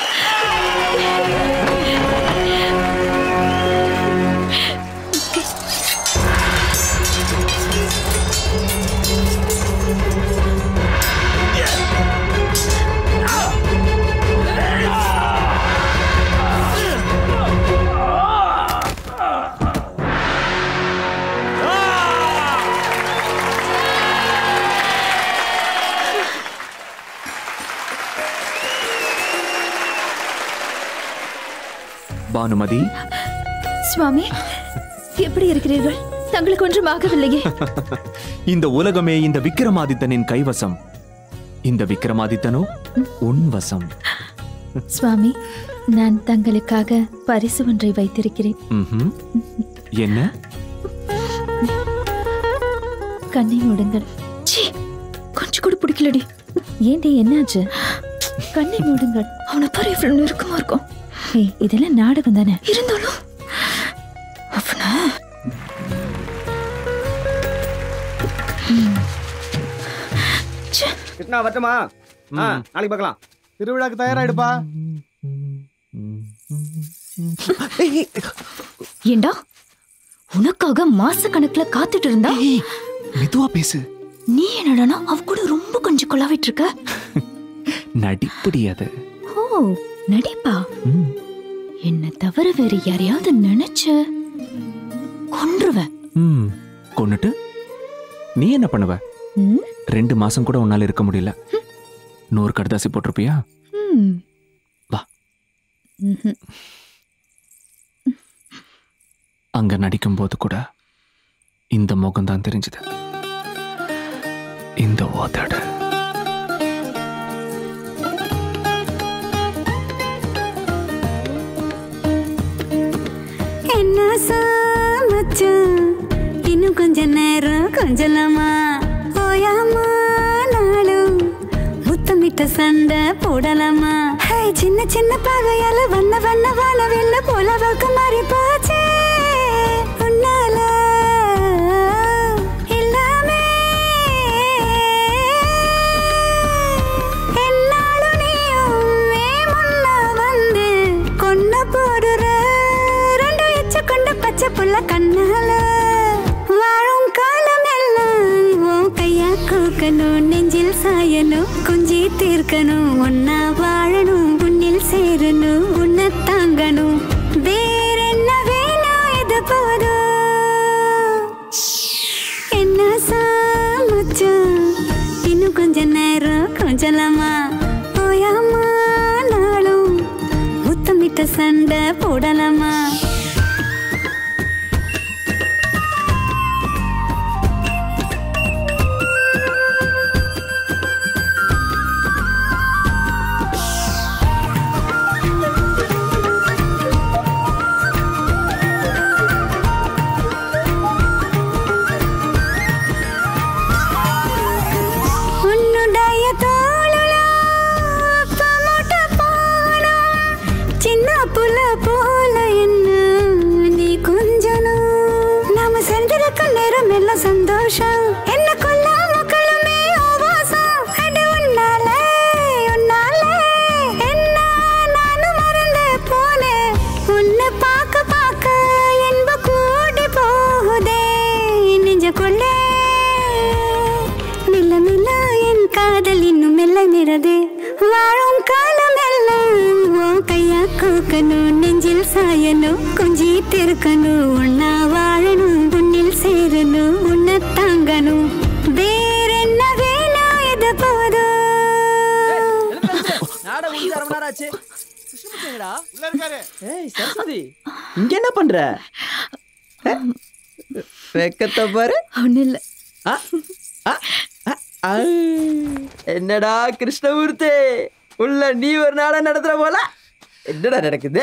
S3: பானுமதி
S15: சுவாமி எப்படி இருக்கிறீர்கள் தங்களுக்கு ஒன்றும் ஆகவில்லையே
S3: இந்த உலகமே இந்த விக்ரமாதித்தனின் கைவசம் இந்த விக்ரமாதித்தனோ உன் வசம்
S15: சுவாமி நான் தங்களுக்காக பரிசு ஒன்றை வைத்திருக்கிறேன்
S3: ம்ஹும். என்ன
S15: கண்ணை மூடுங்கள் சீ, கொஞ்சம் கூட பிடிக்கலடி ஏண்டி என்னாச்சு கண்ணை மூடுங்கள் அவனை பாரு இவ்வளவு நெருக்கமா இருக்கும் ஏய் இதெல்லாம் நாடகம் தானே இருந்தாலும் அவனை
S14: கிருஷ்ணா வரட்டுமா ஆ நாளைக்கு பார்க்கலாம் திருவிழாக்கு தயாராயிடுப்பா
S15: ஏண்டா உனக்காக மாச கணக்குல காத்துட்டு இருந்தா
S3: மெதுவா பேசு
S15: நீ என்னடானா அவ கூட ரொம்ப கொஞ்சம் கொலாவிட்டு இருக்க
S3: நடிப்படி அது
S15: ஓ நடிப்பா என்ன தவிர வேற யாரையாவது நினைச்ச கொன்றுவேன்
S3: ம் கொன்னுட்டு நீ என்ன பண்ணுவ
S15: ம்?
S3: ரெண்டு மாசம் கூட உன்னால இருக்க முடியல நூறு கடுதாசி போட்டிருப்பியா
S15: ம்.
S3: வா.
S15: ம்ஹும்.
S3: அங்க நடிக்கும் போது கூட இந்த முகம் தான் தெரிஞ்சது இந்த ஓதடு
S16: என்ன மச்சான் இன்னும் கொஞ்ச நேரம் கொஞ்சலாமா ஓயாமா நாளும் முத்தமிட்ட சண்டை போடலாமா ஹே, சின்ன சின்ன பகையால வண்ண வண்ண வானவில்ல போல வழக்கு மாறி போச்சே உன்னால எல்லாமே என்னாலும் நீயுமே முன்ன வந்து கொன்ன போடுற ரெண்டு எச்ச கொண்ட பச்சை புள்ள கண்ணால வாழும் காலம் எல்லாம் உன் கையா கூக்கணும் நெஞ்சில் சாயணும் கொஞ்சி தீர்க்கணும் ஒன்னா வாழணும் உன்னில் சேரணும் உன்னை தாங்கணும் வேற என்ன வேணும் இது போதும் என்ன சாமச்சான் இன்னும் கொஞ்ச நேரம் கொஞ்சலாமா ஓயாமா நாளும் முத்தமிட்ட சண்டை போடலாமா உன்னுடைய தோள இருக்கணும் நெஞ்சில் சாயணும் கொஞ்சி திருக்கணும் ஒன்னா வாழணும் உன்னில் சேரணும் உன்னை தாங்கணும் வேற என்ன வேணும் இது போதும்
S12: நாடா முடிஞ்சு அரை மணி நேரம் ஆச்சு கிருஷ்ணமூர்த்திங்கடா உள்ள இருக்காரு ஏய் சரஸ்வதி இங்க என்ன பண்ற வெக்கத்தை பாரு
S2: ஒன்றும் இல்லை
S12: என்னடா கிருஷ்ணமூர்த்தி உள்ள நீ ஒரு நாடா நடத்துற போல என்னடா நடக்குது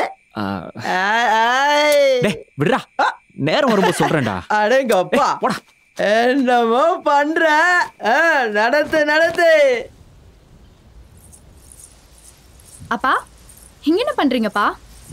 S3: டேய் விடுறா நேரம் வரும்போது சொல்றேன்டா
S12: அடேங்கப்பா என்னமோ பண்ற ஆ, நடத்து நடத்து
S2: அப்பா இங்க என்ன பண்றீங்கப்பா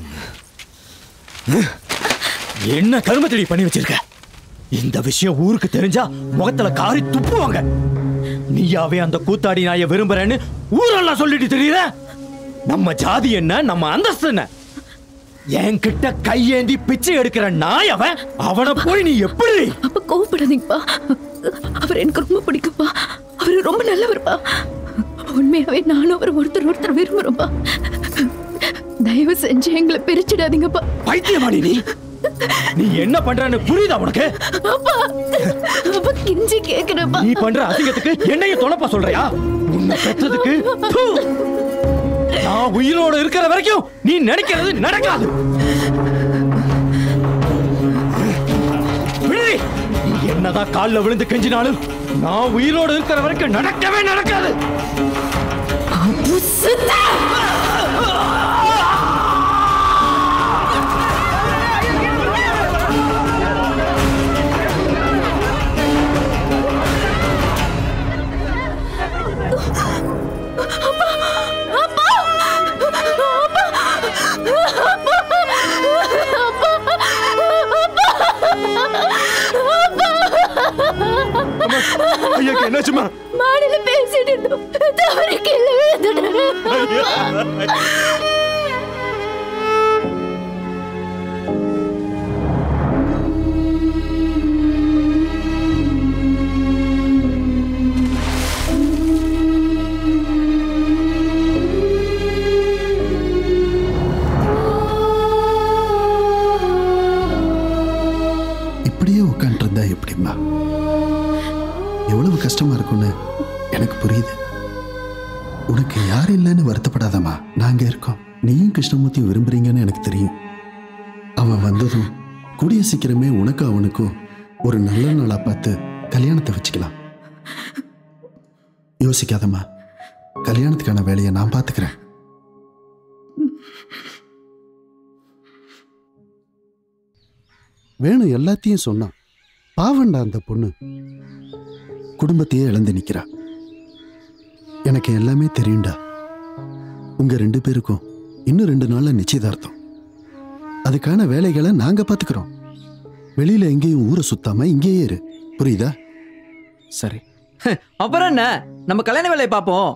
S20: என்ன கருமத்தடி பண்ணி வச்சிருக்க இந்த விஷயம் ஊருக்கு தெரிஞ்சா முகத்துல காரி துப்புவாங்க நீயாவே அந்த கூத்தாடி நாய விரும்புறேன்னு ஊரெல்லாம் சொல்லிட்டு தெரியுற நம்ம ஜாதி என்ன நம்ம அந்தஸ்து என்ன என்கிட்ட கையேந்தி பிச்சை எடுக்கிற நாய் அவன் அவனை போய் நீ எப்படி
S15: அப்ப கோவப்படாதீங்கப்பா அவர் எனக்கு ரொம்ப பிடிக்கும்பா அவர் ரொம்ப நல்லவர்ப்பா உண்மையாவே நானும் அவர் ஒருத்தர் ஒருத்தர் விரும்புறோம்ப்பா தயவு செஞ்சு எங்களை பிரிச்சிடாதீங்கப்பா
S20: பைத்தியமாடி நீ நீ என்ன பண்றன்னு புரியுதா உனக்கு
S15: அப்பா அப்பா கெஞ்சி கேக்குறப்பா
S20: நீ பண்ற அசிங்கத்துக்கு என்னையும் தொலைப்பா சொல்றியா உன்னை பெற்றதுக்கு தூ. நான் உயிரோட இருக்கிற வரைக்கும் நீ நினைக்கிறது நடக்காது விடுடி. நீ என்னதான் கால்ல விழுந்து கெஞ்சினாலும் நான் உயிரோட இருக்கிற வரைக்கும் நடக்கவே நடக்காது ஐயாக்கு என்னாச்சுமா
S15: மாடியில பேசிட்டு இருந்தோம் தவறி கீழே விழுந்துட்டாரு
S1: இப்படியே உட்காந்துருந்தா எப்படிம்மா எவ்வளவு கஷ்டமா இருக்கும்னு எனக்கு புரியுது உனக்கு யாரும் இல்லைன்னு வருத்தப்படாதம்மா நாங்க இருக்கோம் நீயும் கிருஷ்ணமூர்த்தி விரும்புறீங்கன்னு எனக்கு தெரியும் அவன் வந்ததும் கூடிய சீக்கிரமே உனக்கும் அவனுக்கும் ஒரு நல்ல நாளா பார்த்து கல்யாணத்தை வச்சுக்கலாம் யோசிக்காதம்மா கல்யாணத்துக்கான வேலையை நான் பார்த்துக்கிறேன் வேணும் எல்லாத்தையும் சொன்னான் பாவண்டா அந்த பொண்ணு குடும்பத்தையே இழந்து நிக்கிறா எனக்கு எல்லாமே தெரியும்டா உங்க ரெண்டு பேருக்கும் இன்னும் ரெண்டு நாள்ல நிச்சயதார்த்தம் அதுக்கான வேலைகளை நாங்க பாத்துக்கிறோம் வெளியில எங்கேயும் ஊரை சுத்தாம இங்கேயே இரு புரியுதா
S3: சரி
S12: அப்புறம் என்ன நம்ம கல்யாண வேலையை பார்ப்போம்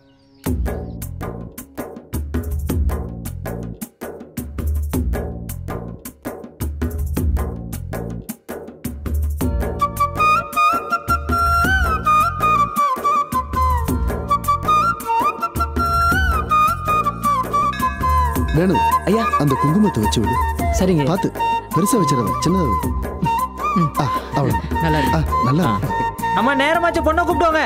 S1: வேணும்
S12: ஐயா
S1: அந்த குங்குமத்தை வச்சு விடு
S12: சரிங்க
S1: பார்த்து பெருசா வச்சிடாத சின்னதா வை. ஆ, அவ்வளவு
S12: நல்லா
S1: ஆ, நல்லா
S12: அம்மா நேரமாச்சு பொண்ணை கூப்பிட்டுவாங்க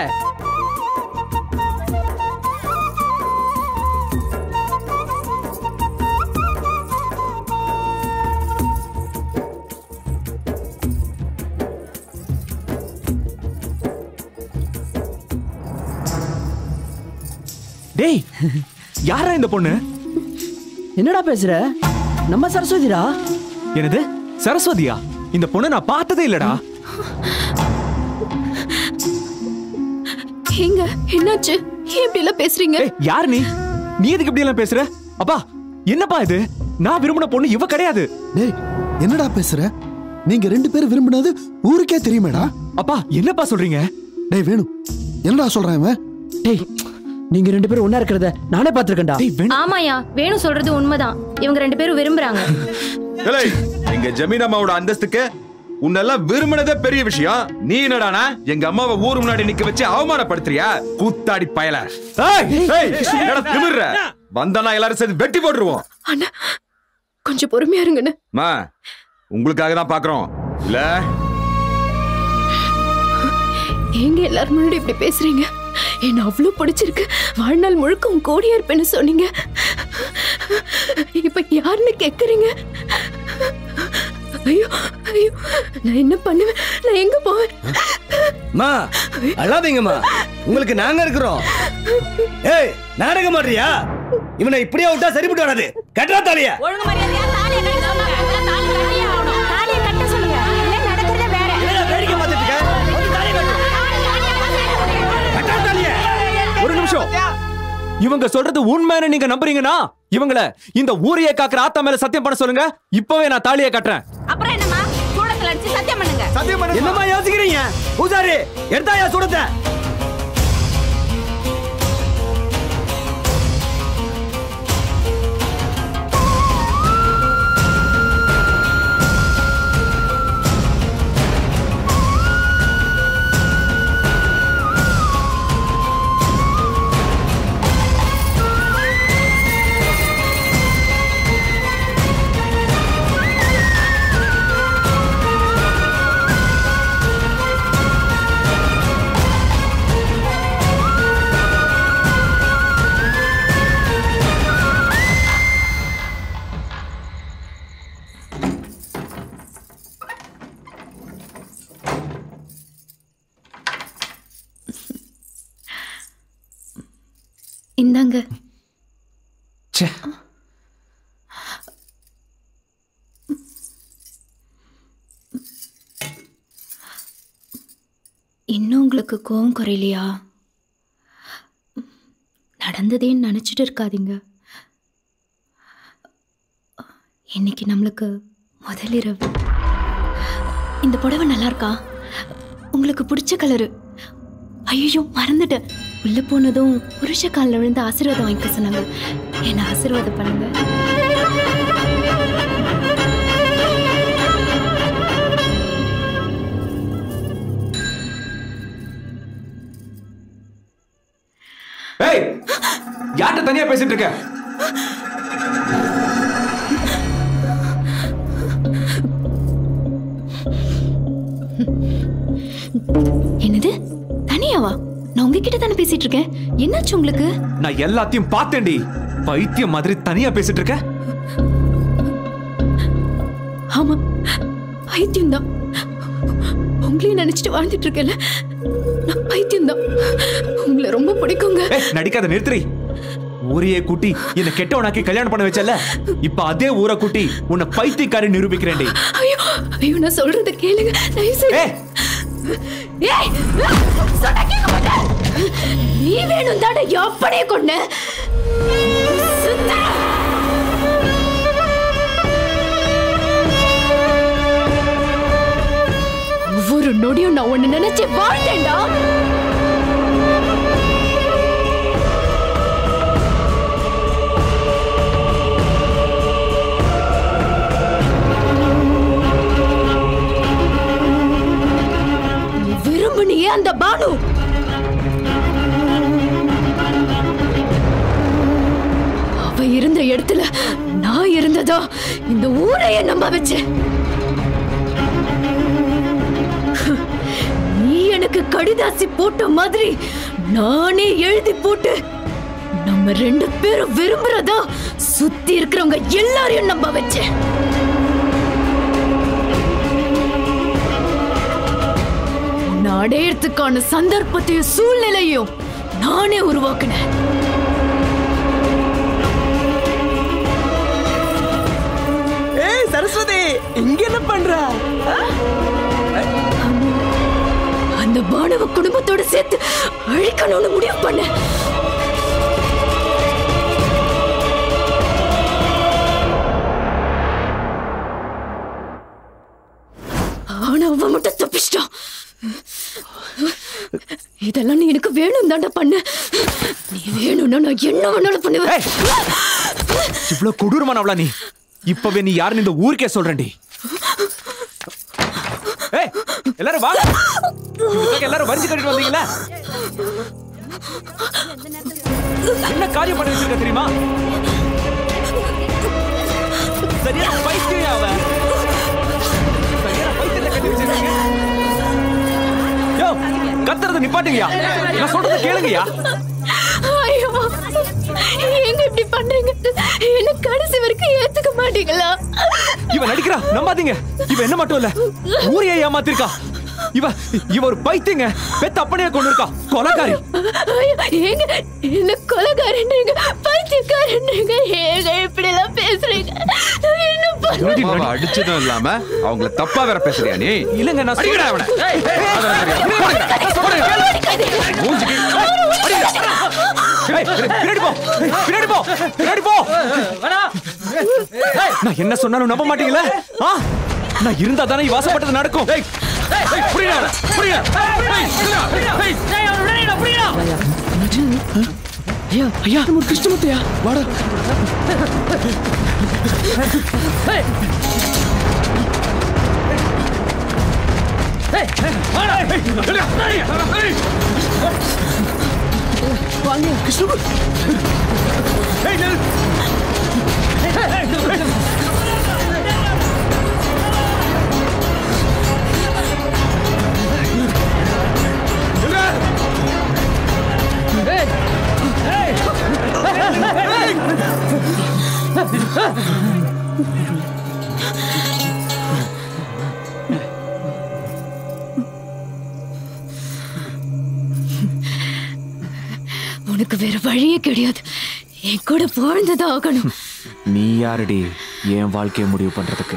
S3: டேய் யாரா இந்த பொண்ணு
S12: என்னடா பேசுற நம்ம சரஸ்வதிடா
S3: என்னது சரஸ்வதியா இந்த பொண்ணை நான் பார்த்ததே இல்லடா
S15: ஏங்க என்னாச்சு ஏன் இப்படி எல்லாம் பேசுறீங்க
S3: யார் நீ நீ எதுக்கு இப்படி எல்லாம் பேசுற அப்பா என்னப்பா இது நான் விரும்பின பொண்ணு இவ கிடையாது
S1: டேய் என்னடா பேசுற நீங்க ரெண்டு பேரும் விரும்பினது ஊருக்கே தெரியுமேடா
S3: அப்பா என்னப்பா சொல்றீங்க
S1: டேய் வேணும் என்னடா சொல்றான் இவன்
S12: டேய் நீங்க ரெண்டு பேரும் ஒண்ணா இருக்கிறத நானே பாத்துருக்கேன்டா
S5: ஆமாயா வேணு சொல்றது உண்மைதான் இவங்க ரெண்டு பேரும் விரும்புறாங்க
S11: ஏலே எங்க ஜமீன் அம்மாவோட அந்தஸ்துக்கு உன்னெல்லாம் விரும்பினதே பெரிய விஷயம் நீ என்னடானா எங்க அம்மாவை ஊர் முன்னாடி நிக்க வச்சு அவமானப்படுத்துறியா கூத்தாடி பயல ஏய், ஏய், என்னடா திமிர்ற? வந்தனா எல்லாரும் சேர்ந்து வெட்டி போட்டுருவோம்
S15: அண்ணா கொஞ்சம் பொறுமையா இருங்கண்ணே
S11: மா உங்களுக்காக தான் பாக்குறோம் இல்ல
S15: ஏங்க எல்லாரும் முன்னாடி இப்படி பேசுறீங்க என்ன அவ்வளவு பிடிச்சிருக்கு வாழ்நாள் முழுக்க உன் கோடியா இருப்பேன்னு சொன்னீங்க இப்ப யாருன்னு கேக்குறீங்க ஐயோ ஐயோ நான் என்ன பண்ணுவேன் நான் எங்க போவேன்
S13: மா அழாதீங்கம்மா உங்களுக்கு நாங்க இருக்கிறோம் ஏய் நாடகம் மாட்டியா இவனை இப்படியே விட்டா சரிப்பட்டு வராது கட்டா தாலிய
S16: ஒழுங்கு மரியாதையா தாலியை கட்ட சொல்லுங்க தாலி கட்டியே ஆகணும் தாலியை கட்ட சொல்லுங்க இல்ல நடக்கிறதே வேற
S13: வேடிக்கை பார்த்துட்டு இருக்க வந்து தாலியை கட்டு
S3: ஒரு நிமிஷம் இவங்க சொல்றது உண்மைன்னு நீங்க நம்புறீங்கன்னா இவங்கள இந்த ஊரையே காக்குற ஆத்தா மேல சத்தியம் பண்ண சொல்லுங்க இப்பவே நான் தாலியை கட்டுறேன்
S16: அப்புறம் என்னம்மா சூடத்துல அடிச்சு சத்தியம் பண்ணுங்க
S13: சத்தியம் என்னம்மா யோசிக்கிறீங்க பூசாரி எடுத்தாயா சுடத்தை
S15: இந்தாங்க
S3: ச்சே
S15: இன்னும் உங்களுக்கு கோவம் குறையலையா நடந்ததேன்னு நினச்சிட்டு இருக்காதீங்க இன்னைக்கு நம்மளுக்கு முதல் இரவு இந்த புடவை நல்லா இருக்கா உங்களுக்கு பிடிச்ச கலரு ஐயோ மறந்துட்டேன் உள்ள போனதும் புருஷ காலில் விழுந்து ஆசீர்வாதம் வாங்கிக்க சொன்னாங்க என்ன ஆசீர்வாதம் பண்ணுங்க
S3: ஏய் யார்கிட்ட தனியா பேசிட்டு இருக்க
S15: என்னது தனியாவா நான் உங்ககிட்ட தானே பேசிட்டு இருக்கேன் என்னாச்சு உங்களுக்கு
S3: நான் எல்லாத்தையும் பார்த்தேன்டி பைத்தியம் மாதிரி தனியா பேசிட்டு இருக்க
S15: ஆமா பைத்தியம் தான் உங்களையும் நினைச்சிட்டு வாழ்ந்துட்டு இருக்கேன்ல நான் பைத்தியம் தான் உங்களை ரொம்ப பிடிக்குங்க
S3: ஏய் நடிக்காத நிறுத்துறி ஊரையே கூட்டி என்ன கெட்டவனாக்கி கல்யாணம் பண்ண வச்சல இப்ப அதே ஊரை கூட்டி உன்னை பைத்தியக்காரி நிரூபிக்கிறேன்டி
S15: ஐயோ ஐயோ நான் சொல்றத கேளுங்க தயவு செய்து ஏய் சொன்னா கேட்க மாட்டேன். நீ வேணும் தானே எப்படியே கொண்டு ஒவ்வொரு நொடியும் நான் ஒண்ணு நினைச்சு வாழ்ந்தேன்டா நீ விரும்புனியே அந்த பானு அவ இருந்த இடத்துல நான் இருந்ததா இந்த ஊரையே நம்ப வச்சேன் நீ எனக்கு கடிதாசி போட்ட மாதிரி நானே எழுதி போட்டு நம்ம ரெண்டு பேரும் விரும்புறதா சுத்தி இருக்கிறவங்க எல்லாரையும் நம்ப வச்சேன் உன்னை அடையறதுக்கான சந்தர்ப்பத்தையும் சூழ்நிலையும் நானே உருவாக்கினேன்
S20: ஏய் சரஸ்வதி இங்க என்ன பண்ற
S15: அந்த பானவ குடும்பத்தோட சேர்த்து அழிக்கணும்னு முடிவு பண்ணேன் ஆனா அவன் மட்டும் தப்பிச்சிட்டான் இதெல்லாம் நீ எனக்கு வேணும் தாண்டா பண்ண நீ வேணும்னா நான் என்ன வேணாலும் பண்ணுவேன்
S3: இவ்வளவு கொடூரமானவளா நீ இப்பவே நீ யாருன்னு இந்த ஊருக்கே சொல்றேன்டி ஏய் எல்லாரும் வாங்க இவங்களுக்காக எல்லாரும் வரிஞ்சு கட்டிட்டு வந்தீங்களா என்ன காரியம் பண்ணி வச்சிருக்க தெரியுமா சரியான பைத்தியம் அவன் சரியான பைத்தியத்தை கட்டி வச்சிருக்கீங்க யோ கத்துறத நிப்பாட்டுங்கயா நான் சொல்றத கேளுங்கயா
S15: ஐயோ ஏங்க இப்படி பண்றீங்க என்ன கடைசி வரைக்கும் ஏத்துக்க மாட்டீங்களா
S3: இவன் நடிக்கிறா நம்பாதீங்க இவ என்ன மட்டும் இல்ல ஊரையே ஏமாத்திருக்கா இவ இவ ஒரு பைத்தியங்க பெத்த அப்பனையே கொண்டு இருக்கா கொலைக்காரி
S15: ஐயோ, ஏங்க என்ன கொலைகாரன்றீங்க பைத்தியக்காரன்றீங்க ஏங்க இப்படி எல்லாம் பேசுறீங்க என்ன பண்ணுவீங்க?
S11: அம்மாவை அடிச்சதும் இல்லாம அவங்கள தப்பா வேற பேசுறியா நீ
S3: இல்லங்க நான்
S11: அடிக்கடா அவனை அதெல்லாம் தெரியாது. போடுங்க. மூஞ்சிக்கு.
S3: ஏய், பின்னாடி போ பின்னாடி போ பின்னாடி போ நான் என்ன சொன்னாலும் நம்ப மாட்டீங்களே ஆ நான் இருந்தா தானே வாசப்பட்டது நடக்கும் ஏய், ஏய், புரியல அவனை, புரியல. ஏய், ஏய், ஏய்.
S20: ஐயா ஐயா நம்ம கிருஷ்ணமூர்த்தியா வாடா வாங்க கிருஷ்ணமூர்த்தி
S15: உனக்கு வேற வழியே கிடையாது என் கூட வாழ்ந்துதான் ஆகணும்
S3: நீ யாருடி என் வாழ்க்கையை முடிவு பண்றதுக்கு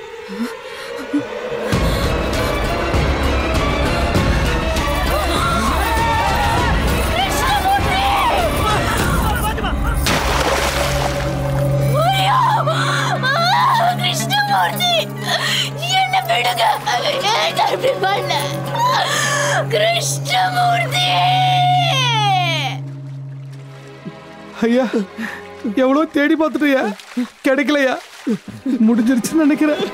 S15: ஐயோ! ஆ, கிருஷ்ணமூர்த்தி என்ன விடுங்க ஏன் இப்படி பண்ண கிருஷ்ணமூர்த்தி
S20: ஐயா எவ்வளோ தேடி பார்த்துட்டியா கிடைக்கலையா முடிஞ்சிருச்சுன்னு நினைக்கிறேன்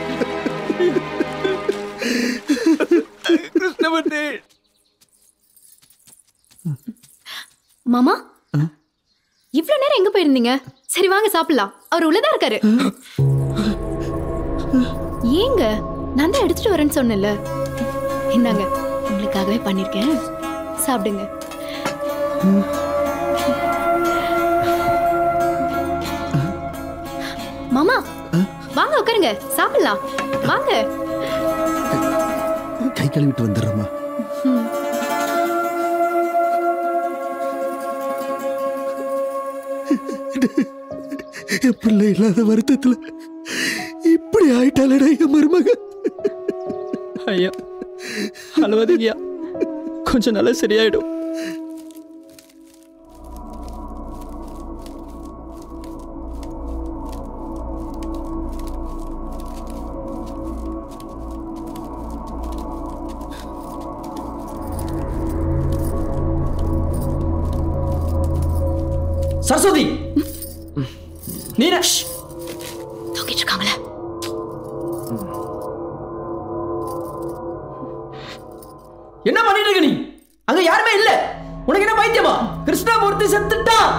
S3: கிருஷ்ணமூர்த்தி
S5: மாமா இவ்ளோ நேரம் எங்க போயிருந்தீங்க சரி வாங்க சாப்பிடலாம் அவர் உள்ளதா இருக்காரு ஏங்க நான் தான் எடுத்துட்டு வரேன்னு சொன்னேன்ல இந்தாங்க உங்களுக்காகவே பண்ணிருக்கேன் சாப்பிடுங்க மாமா வாங்க உட்காருங்க சாப்பிடலாம் வாங்க
S1: கை கழுவிட்டு வந்துடுறோமா
S20: என் பிள்ளை இல்லாத வருத்தத்துல இப்படி ஆயிட்டாலடா என் மருமக
S7: ஐயா அழுவதீங்கய்யா கொஞ்சம் நல்லா சரியாயிடும்
S17: சரஸ்வதி நீன
S15: தூக்கிட்டு இருக்காங்களே
S17: என்ன பண்ணிட்டு இருக்க நீ அங்க யாருமே இல்ல உனக்கு என்ன பைத்தியமா கிருஷ்ணமூர்த்தி செத்துட்டான்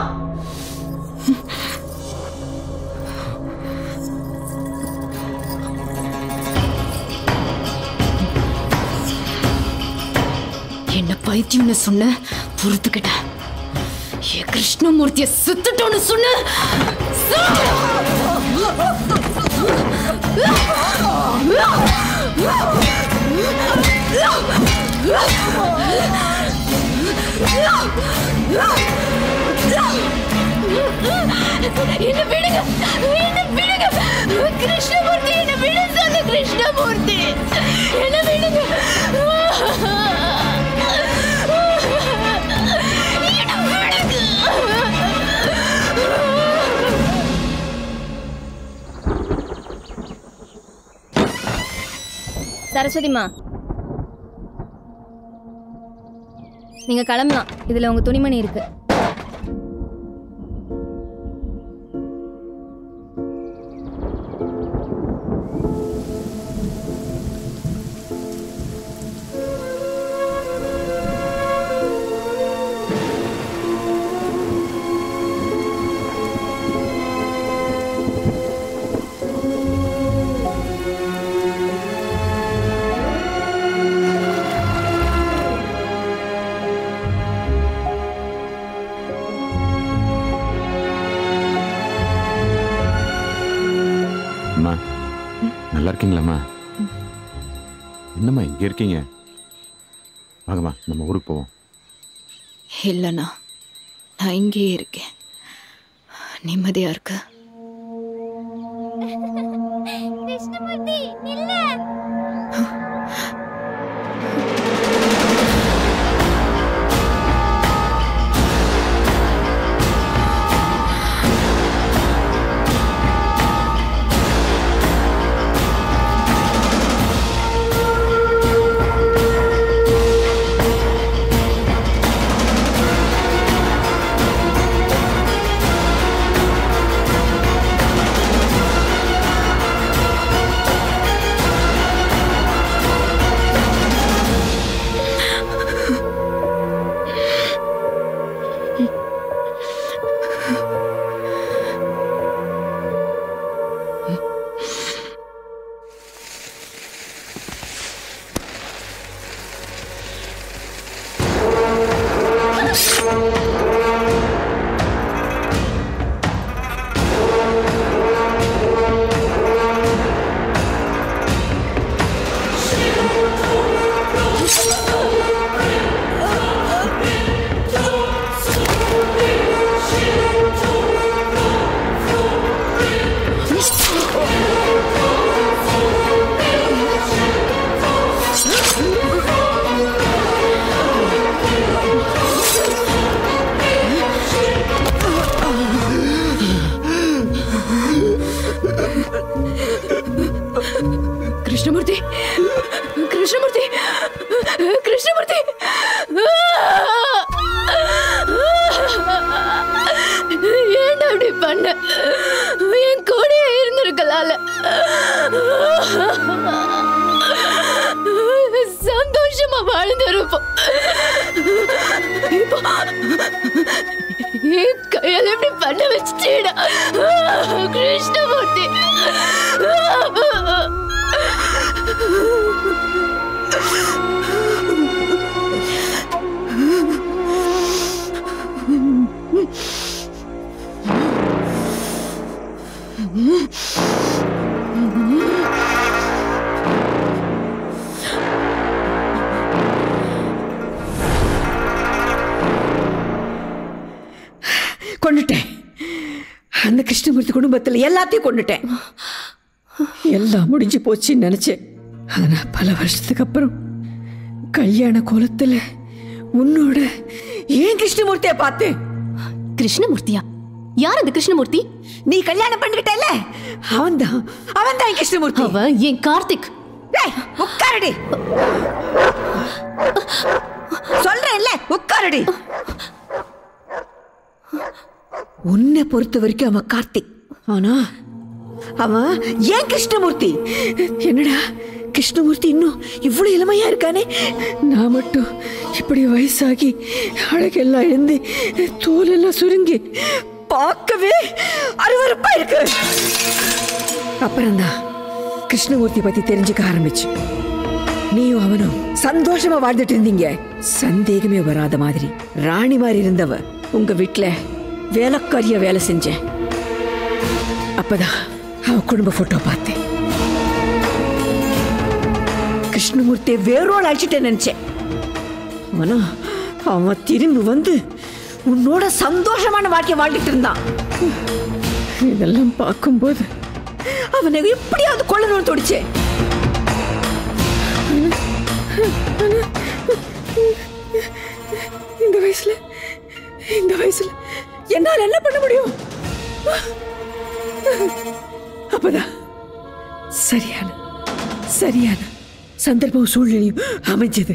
S15: என்ன பைத்தியம்னு சொன்ன பொறுத்துக்கிட்டேன் என் கிருஷ்ணமூர்த்திய சுத்துட்டோன்னு சொன்ன என்ன விடுங்க என்ன விடுங்க கிருஷ்ணமூர்த்தி என்ன விட சொல்லு கிருஷ்ணமூர்த்தி என்ன விடுங்க
S5: சரஸ்வதிமா நீங்க கிளம்பலாம் இதுல உங்க துணிமணி இருக்கு
S11: அம்மா நல்லா இருக்கீங்களாம்மா என்னம்மா இங்கே இருக்கீங்க வாங்கம்மா நம்ம ஊருக்கு போவோம்
S5: இல்லைண்ணா நான் இங்கேயே இருக்கேன் நிம்மதியா இருக்கு
S16: கிருஷ்ணமூர்த்தி இல்ல
S15: கிருஷ்ணமூர்த்தி கிருஷ்ணமூர்த்தி கிருஷ்ணமூர்த்தி ஏன்டா அப்படி பண்ண என் கூடயே இருந்திருக்கலால சந்தோஷமா வாழ்ந்திருப்போம் இப்போ என் கையால் எப்படி பண்ண வச்சுட்டேடா கிருஷ்ணமூர்த்தி
S8: கொண்டுட்டேன் அந்த கிருஷ்ணமூர்த்தி குடும்பத்தில் எல்லாத்தையும் கொண்டுட்டேன் எல்லாம் முடிஞ்சு போச்சுன்னு நினைச்சேன் ஆனா பல வருஷத்துக்கு அப்புறம் கல்யாண கோலத்துல உன்னோட ஏன் கிருஷ்ணமூர்த்திய பார்த்தேன்
S15: கிருஷ்ணமூர்த்தியா யார் அந்த கிருஷ்ணமூர்த்தி
S8: நீ கல்யாணம் பண்ணிக்கிட்டல அவன்தான் அவன்தான் என் கிருஷ்ணமூர்த்தி
S15: அவன் என் கார்த்திக்
S8: ஏய், உட்காருடி சொல்றேன்ல உட்காருடி உன்னை பொறுத்த வரைக்கும் அவன் கார்த்திக் ஆனா அவன் ஏன் கிருஷ்ணமூர்த்தி என்னடா கிருஷ்ணமூர்த்தி இன்னும் இவ்வளவு இளமையா இருக்கானே நான் மட்டும் இப்படி வயசாகி அழகெல்லாம் எழுந்து தோலெல்லாம் சுருங்கி பார்க்கவே அருவருப்பா இருக்கு அப்புறம்தான் கிருஷ்ணமூர்த்தி பத்தி தெரிஞ்சுக்க ஆரம்பிச்சு நீயும் அவனும் சந்தோஷமா வாழ்ந்துட்டு இருந்தீங்க சந்தேகமே வராத மாதிரி ராணி மாதிரி இருந்தவ உங்க வீட்ல வேலைக்காரிய வேலை செஞ்சேன் அப்பதான் அவ குடும்ப போட்டோ பார்த்தேன் கிருஷ்ணமூர்த்தியை வேரோடு அழிச்சிட்டேன் நினைச்சேன் ஆனா அவன் திரும்பி வந்து உன்னோட சந்தோஷமான வாழ்க்கை வாழ்ந்துட்டு இருந்தான் இதெல்லாம் பார்க்கும்போது அவனை எப்படியாவது கொள்ளணும்னு தோடிச்சேன் இந்த வயசுல இந்த வயசுல என்னால் என்ன பண்ண முடியும் அப்பதான் சரியான சரியான சந்தர்ப்பம் சூழ்நிலையும் அமைஞ்சது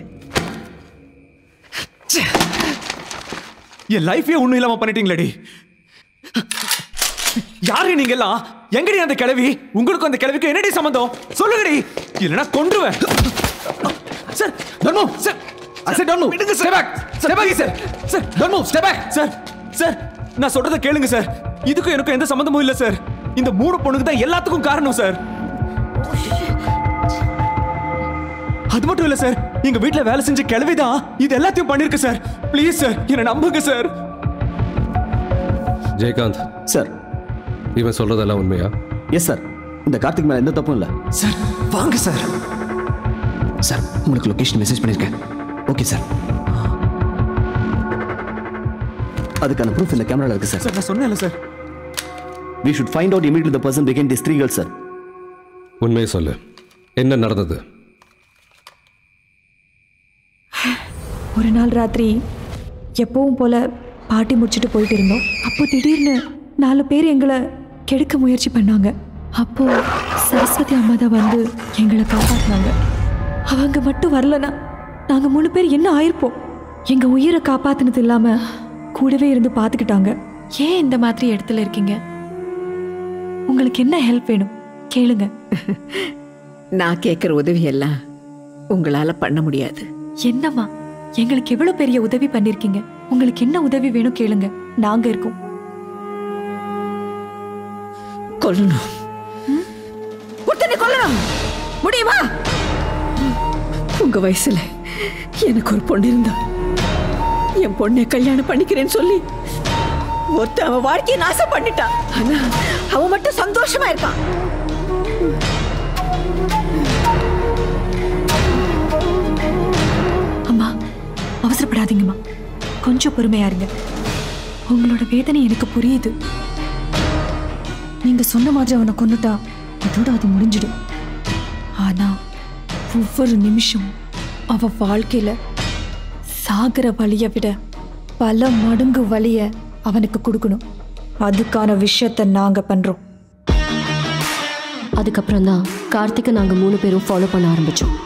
S3: என் லைஃபே ஒண்ணும் இல்லாம பண்ணிட்டீங்களேடி யாரு நீங்க எல்லாம் எங்கடி அந்த கிழவி உங்களுக்கும் அந்த கிழவிக்கு என்னடி சம்பந்தம் சொல்லுங்கடி இல்லனா கொன்றுவேன் sir don't move sir sir don't move விடுங்க stay back stay back sir sir don't move stay back sir sir நான் சொல்றத கேளுங்க சார் இதுக்கும் எனக்கும் எந்த சம்பந்தமும் இல்ல சார் இந்த மூணு பொண்ணுக்கு தான் எல்லாத்துக்கும் காரணம் சார் அது மட்டும் இல்ல சார் எங்க வீட்ல வேலை செஞ்ச கிழவிதான் இது எல்லாத்தையும் பண்ணிருக்கு சார் ப்ளீஸ் சார் என்ன நம்புங்க சார்
S4: ஜெயகாந்த்
S12: சார்
S4: இவன் சொல்றதெல்லாம் உண்மையா
S12: எஸ் சார் இந்த கார்த்திக் மேல எந்த தப்பும் இல்ல
S3: சார் வாங்க சார்
S12: சார் உங்களுக்கு லொகேஷன் மெசேஜ் பண்ணிருக்கேன் ஓகே சார் அதுக்கான ப்ரூஃப் இந்த கேமரால இருக்கு சார்
S3: சார் நான் சொன்னேன்ல sir
S12: we should find out immediately the person behind these three girls sir
S4: உண்மையை சொல்லு என்ன நடந்தது
S2: ஒரு நாள் ராத்திரி எப்பவும் போல பாட்டி முடிச்சுட்டு போயிட்டு இருந்தோம் அப்போ திடீர்னு நாலு பேர் எங்களை கெடுக்க முயற்சி பண்ணாங்க அப்போ சரஸ்வதி அம்மா தான் வந்து எங்களை காப்பாற்றினாங்க அவங்க மட்டும் வரலனா நாங்கள் மூணு பேர் என்ன ஆயிருப்போம் எங்கள் உயிரை காப்பாத்தினது இல்லாமல் கூடவே இருந்து பார்த்துக்கிட்டாங்க ஏன் இந்த மாதிரி இடத்துல இருக்கீங்க உங்களுக்கு என்ன ஹெல்ப் வேணும் கேளுங்க
S8: நான் கேட்குற உதவி எல்லாம் உங்களால பண்ண முடியாது
S2: என்னம்மா எங்களுக்கு எவ்வளவு பெரிய உதவி பண்ணிருக்கீங்க உங்களுக்கு என்ன உதவி வேணும் கேளுங்க நாங்க இருக்கோம்
S8: கொல்லணும் ஒருத்தனை கொல்லணும் முடியுமா உங்க வயசுல எனக்கு ஒரு பொண்ணு இருந்தா என் பொண்ணை கல்யாணம் பண்ணிக்கிறேன்னு சொல்லி ஒருத்தன் அவன் வாழ்க்கையை நாசம் பண்ணிட்டான் ஆனா அவன் மட்டும் சந்தோஷமா இருக்கான்
S2: அம்மா அவசரப்படாதீங்கம்மா கொஞ்சம் பொறுமையா இருங்க உங்களோட வேதனை எனக்கு புரியுது நீங்க சொன்ன மாதிரி அவனை கொன்னுட்டா அதோட அது முடிஞ்சிடும் ஆனா ஒவ்வொரு நிமிஷம் அவ வாழ்க்கையில சாகிற வழியை விட பல மடங்கு வழிய அவனுக்கு கொடுக்கணும் அதுக்கான விஷயத்த நாங்க பண்றோம்
S15: அதுக்கப்புறம் தான் கார்த்திகை நாங்கள் மூணு பேரும் ஃபாலோ பண்ண ஆரம்பித்தோம்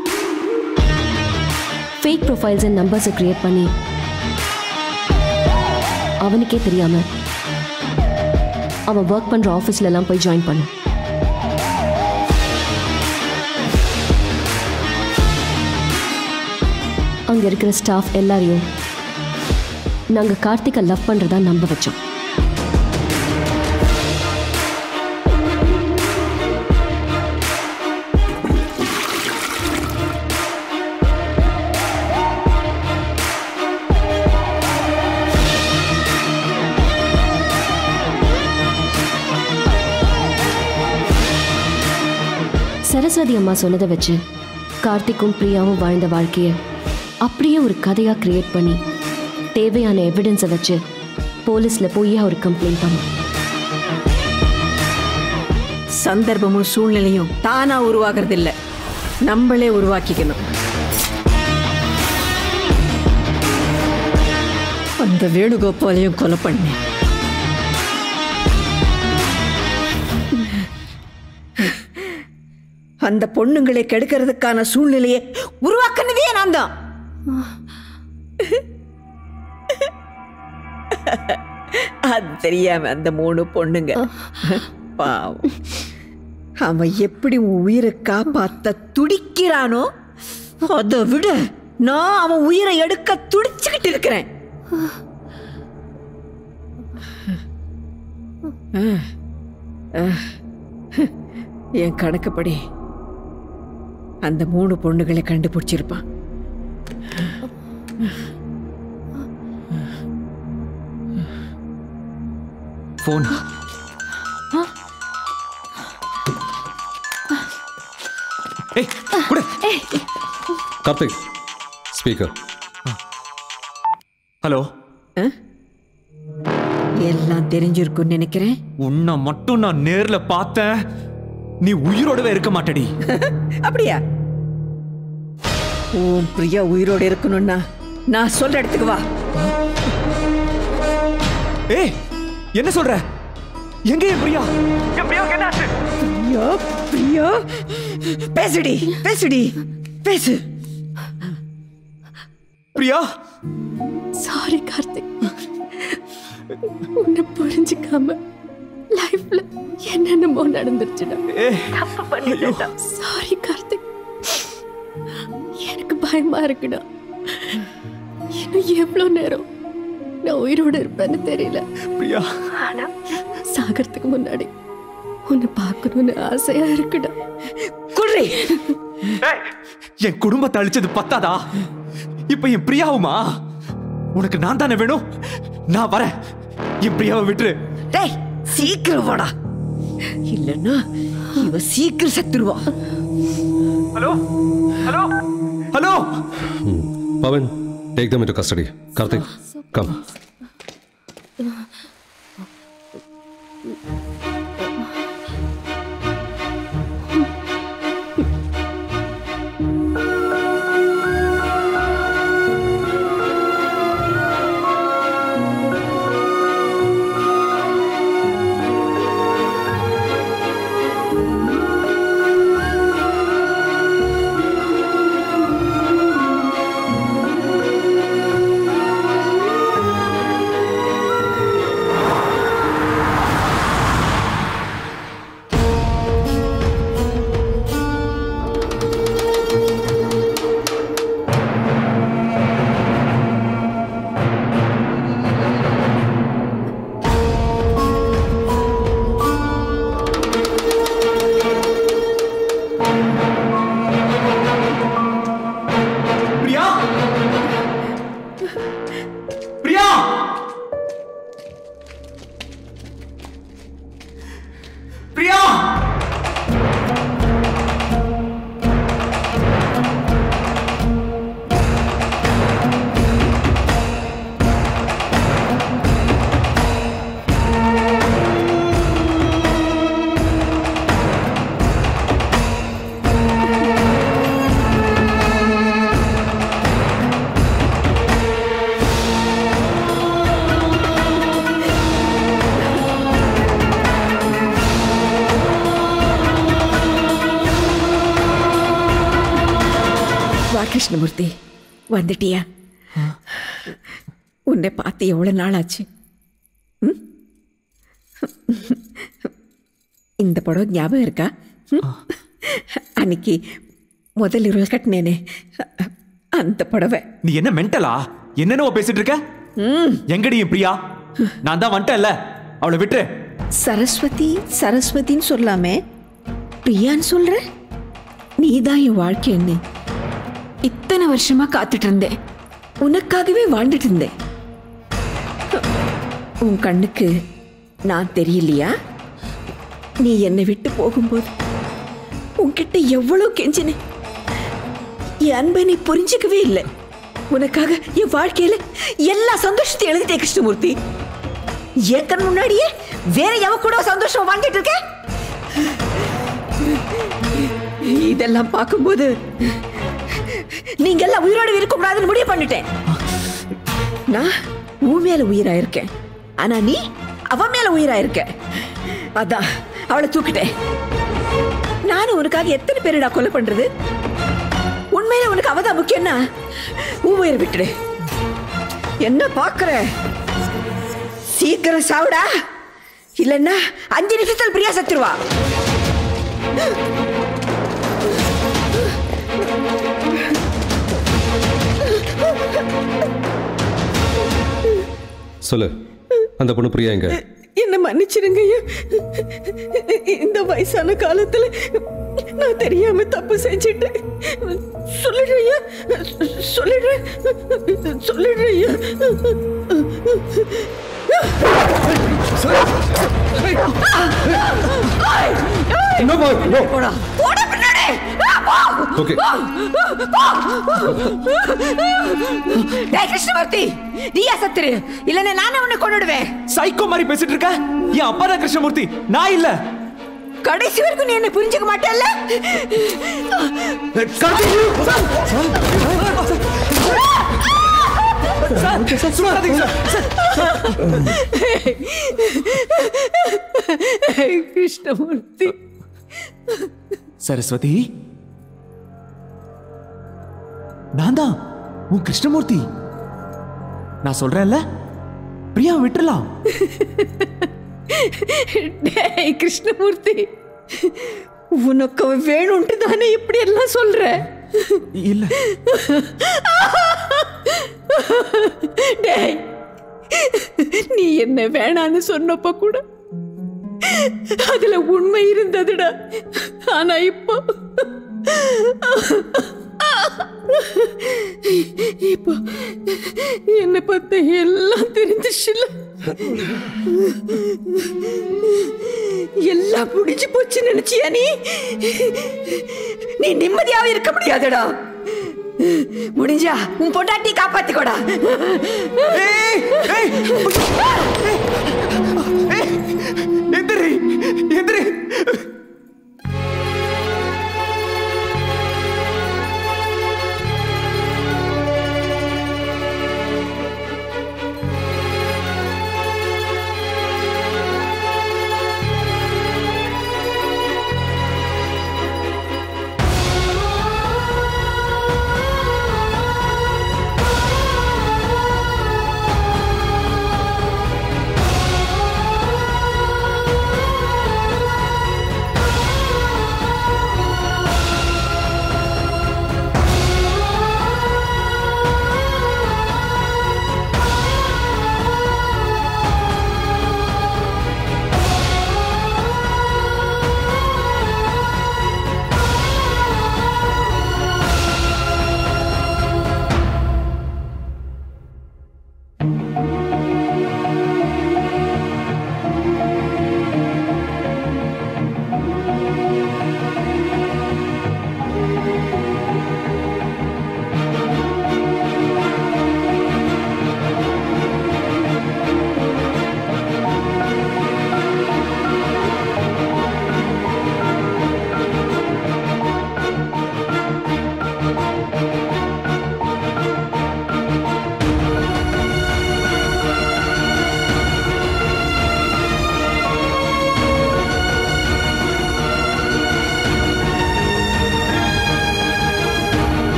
S15: ஃபேக் ப்ரொஃபைல்ஸ் அண்ட் நம்பர்ஸை க்ரியேட் பண்ணி அவனுக்கே தெரியாம அவன் ஒர்க் பண்ணுற ஆஃபீஸ்லலாம் போய் ஜாயின் பண்ண அங்கே இருக்கிற ஸ்டாஃப் எல்லாரையும் நாங்கள் கார்த்திகை லவ் பண்ணுறதா நம்ப வச்சோம் சரஸ்வதி அம்மா சொன்னதை வச்சு கார்த்திக்கும் பிரியாவும் வாழ்ந்த வாழ்க்கையை அப்படியே ஒரு கதையா கிரியேட் பண்ணி தேவையான எவிடன்ஸை வச்சு போலீஸ்ல போய் ஒரு கம்ப்ளைண்ட் பண்ணோம்
S8: சந்தர்ப்பமும் சூழ்நிலையும் தானா உருவாகிறது இல்ல நம்மளே உருவாக்கிக்கணும் அந்த வேணுகோபாலையும் கொலை பண்ணேன் அந்த பொண்ணுங்களை கெடுக்கிறதுக்கான சூழ்நிலையை உருவாக்குனதே நான் தான் அது தெரியாம அந்த மூணு பொண்ணுங்க பாவம் அவன் எப்படி உன் உயிரை காப்பாத்த துடிக்கிறானோ அதை விட நான் அவன் உயிரை எடுக்க துடிச்சுக்கிட்டு இருக்கிறேன் அஹ், அஹ், என் கணக்குப்படி அந்த மூணு பொண்ணுகளை கண்டுபிடிச்சிருப்பான்
S3: ஃபோன் ஏய் குடு
S4: கார்த்திக் ஸ்பீக்கர்
S3: ஹலோ
S8: எல்லாம் தெரிஞ்சிருக்கும்னு நினைக்கிறேன்
S3: உன்னை மட்டும் நான் நேர்ல பார்த்தேன் நீ உயிரோடவே இருக்க மாட்டடி
S8: அப்படியா உன் பிரியா உயிரோட இருக்கணும்னா நான் சொல்ற இடத்துக்கு வா
S3: ஏய் என்ன சொல்ற எங்க என் பிரியா என் பிரியாவுக்கு என்னாச்சு
S8: பிரியா பிரியா பேசுடி பேசுடி பேசு
S3: பிரியா
S15: சாரி கார்த்திக் உன்னை புரிஞ்சுக்காம லைஃப்ல என்னென்னமோ நடந்துருச்சுடா தப்பு பண்ணிட்டேன்டா சாரி கார்த்திக் எனக்கு பயமா இருக்குடா இன்னும் எவ்வளவு நேரம் நான் உயிரோட இருப்பேன்னு தெரியல
S3: பிரியா
S15: ஆனா சாகறதுக்கு முன்னாடி உன்னை பார்க்கணும்னு ஆசையா இருக்குடா
S8: குடி
S3: என் குடும்பத்தை அழிச்சது பத்தாதா இப்ப என் பிரியாவுமா உனக்கு நான் தானே வேணும் நான் வரேன் என் பிரியாவை விட்டுரு
S8: டேய் சீக்கிரம் வாடா இல்லைன்னா இவ சீக்கிரம் செத்துருவா
S3: hello hello hello
S4: Pawan take them into custody Karthik come
S3: Priya Priya Priya
S8: வா கிருஷ்ணமூர்த்தி வந்துட்டியா உன்னை பார்த்து எவ்வளவு நாள் ஆச்சு ம்? இந்த படம் ஞாபகம் இருக்கா ம்? அன்னைக்கு முதல் இருள் கட்டினேனே அந்த புடவை
S3: நீ என்ன மென்டலா என்னென்ன பேசிட்டு இருக்க எங்கடி என் பிரியா நான் தான் வந்துட்டேன்ல அவளை விட்டுரு
S8: சரஸ்வதி சரஸ்வதின்னு சொல்லாமே பிரியான்னு சொல்ற நீதான் என் வாழ்க்கைன்னு இத்தனை வருஷமா காத்துட்டு இருந்தேன் உனக்காகவே வாழ்ந்துட்டு இருந்தேன் உன் கண்ணுக்கு நான் தெரியலையா நீ என்னை விட்டு போகும்போது உன்கிட்ட எவ்வளவு கெஞ்சினேன் என் அன்பை நீ புரிஞ்சுக்கவே இல்லை உனக்காக என் வாழ்க்கையில எல்லா சந்தோஷத்தையும் எழுதிட்டேன் கிருஷ்ணமூர்த்தி என் கண் முன்னாடியே வேற எவ கூட சந்தோஷமா வாழ்ந்துட்டு இருக்க இதெல்லாம் பார்க்கும்போது நீங்க எல்லாம் உயிரோட இருக்க கூடாதுன்னு முடிவு பண்ணிட்டேன் நான் உன் மேல உயிரா இருக்கேன் ஆனா நீ அவ மேல உயிரா இருக்க அதான் அவளை தூக்கிட்டேன் நானும் உனக்காக எத்தனை பேருடா கொலை பண்றது உண்மையில உனக்கு அவதான் முக்கியம்னா உன் உயிரை விட்டுடு என்ன பாக்குற சீக்கிரம் சாவுடா இல்லைன்னா அஞ்சு நிமிஷத்தில் பிரியா செத்துருவா
S4: சொல்லு அந்த பொண்ணு பிரியா எங்க
S8: என்ன மன்னிச்சிருங்க ஐயா இந்த வயசான காலத்துல நான் தெரியாம தப்பு செஞ்சுட்டேன் சொல்லிடுறேன் ஐயா சொல்லிடுறேன் சொல்லிடுறேன் ஐயா போடா போடா பின்னாடி
S4: ஓகே
S8: டேய் கிருஷ்ணமூர்த்தி நீயா சத்துரு இல்லைன்னா நானே உன்னை கொண்டுடுவேன்
S3: சைக்கோ மாதிரி பேசிட்டு இருக்க என் அப்பா தான் கிருஷ்ணமூர்த்தி நான் இல்ல
S8: கடைசி வரைக்கும் நீ என்ன புரிஞ்சுக்க மாட்டேல்ல கிருஷ்ணமூர்த்தி
S3: சரஸ்வதி நான் தான் உன் கிருஷ்ணமூர்த்தி நான் சொல்றேன்ல பிரியா விட்டுறலாம்
S8: டேய் கிருஷ்ணமூர்த்தி உனக்கு அவ வேணும்ட்டு தானே இப்படி எல்லாம் சொல்ற
S3: இல்ல
S8: டேய் நீ என்ன வேணான்னு சொன்னப்ப கூட அதுல உண்மை இருந்ததுடா ஆனா இப்போ இப்போ என்னை பத்த எல்லாம் தெரிஞ்சிச்சுல எல்லாம் முடிஞ்சு போச்சு நினைச்சியா நீ நீ நிம்மதியாவே இருக்க முடியாதுடா முடிஞ்சா உன் பொண்டாட்டி காப்பாத்திக்கோடா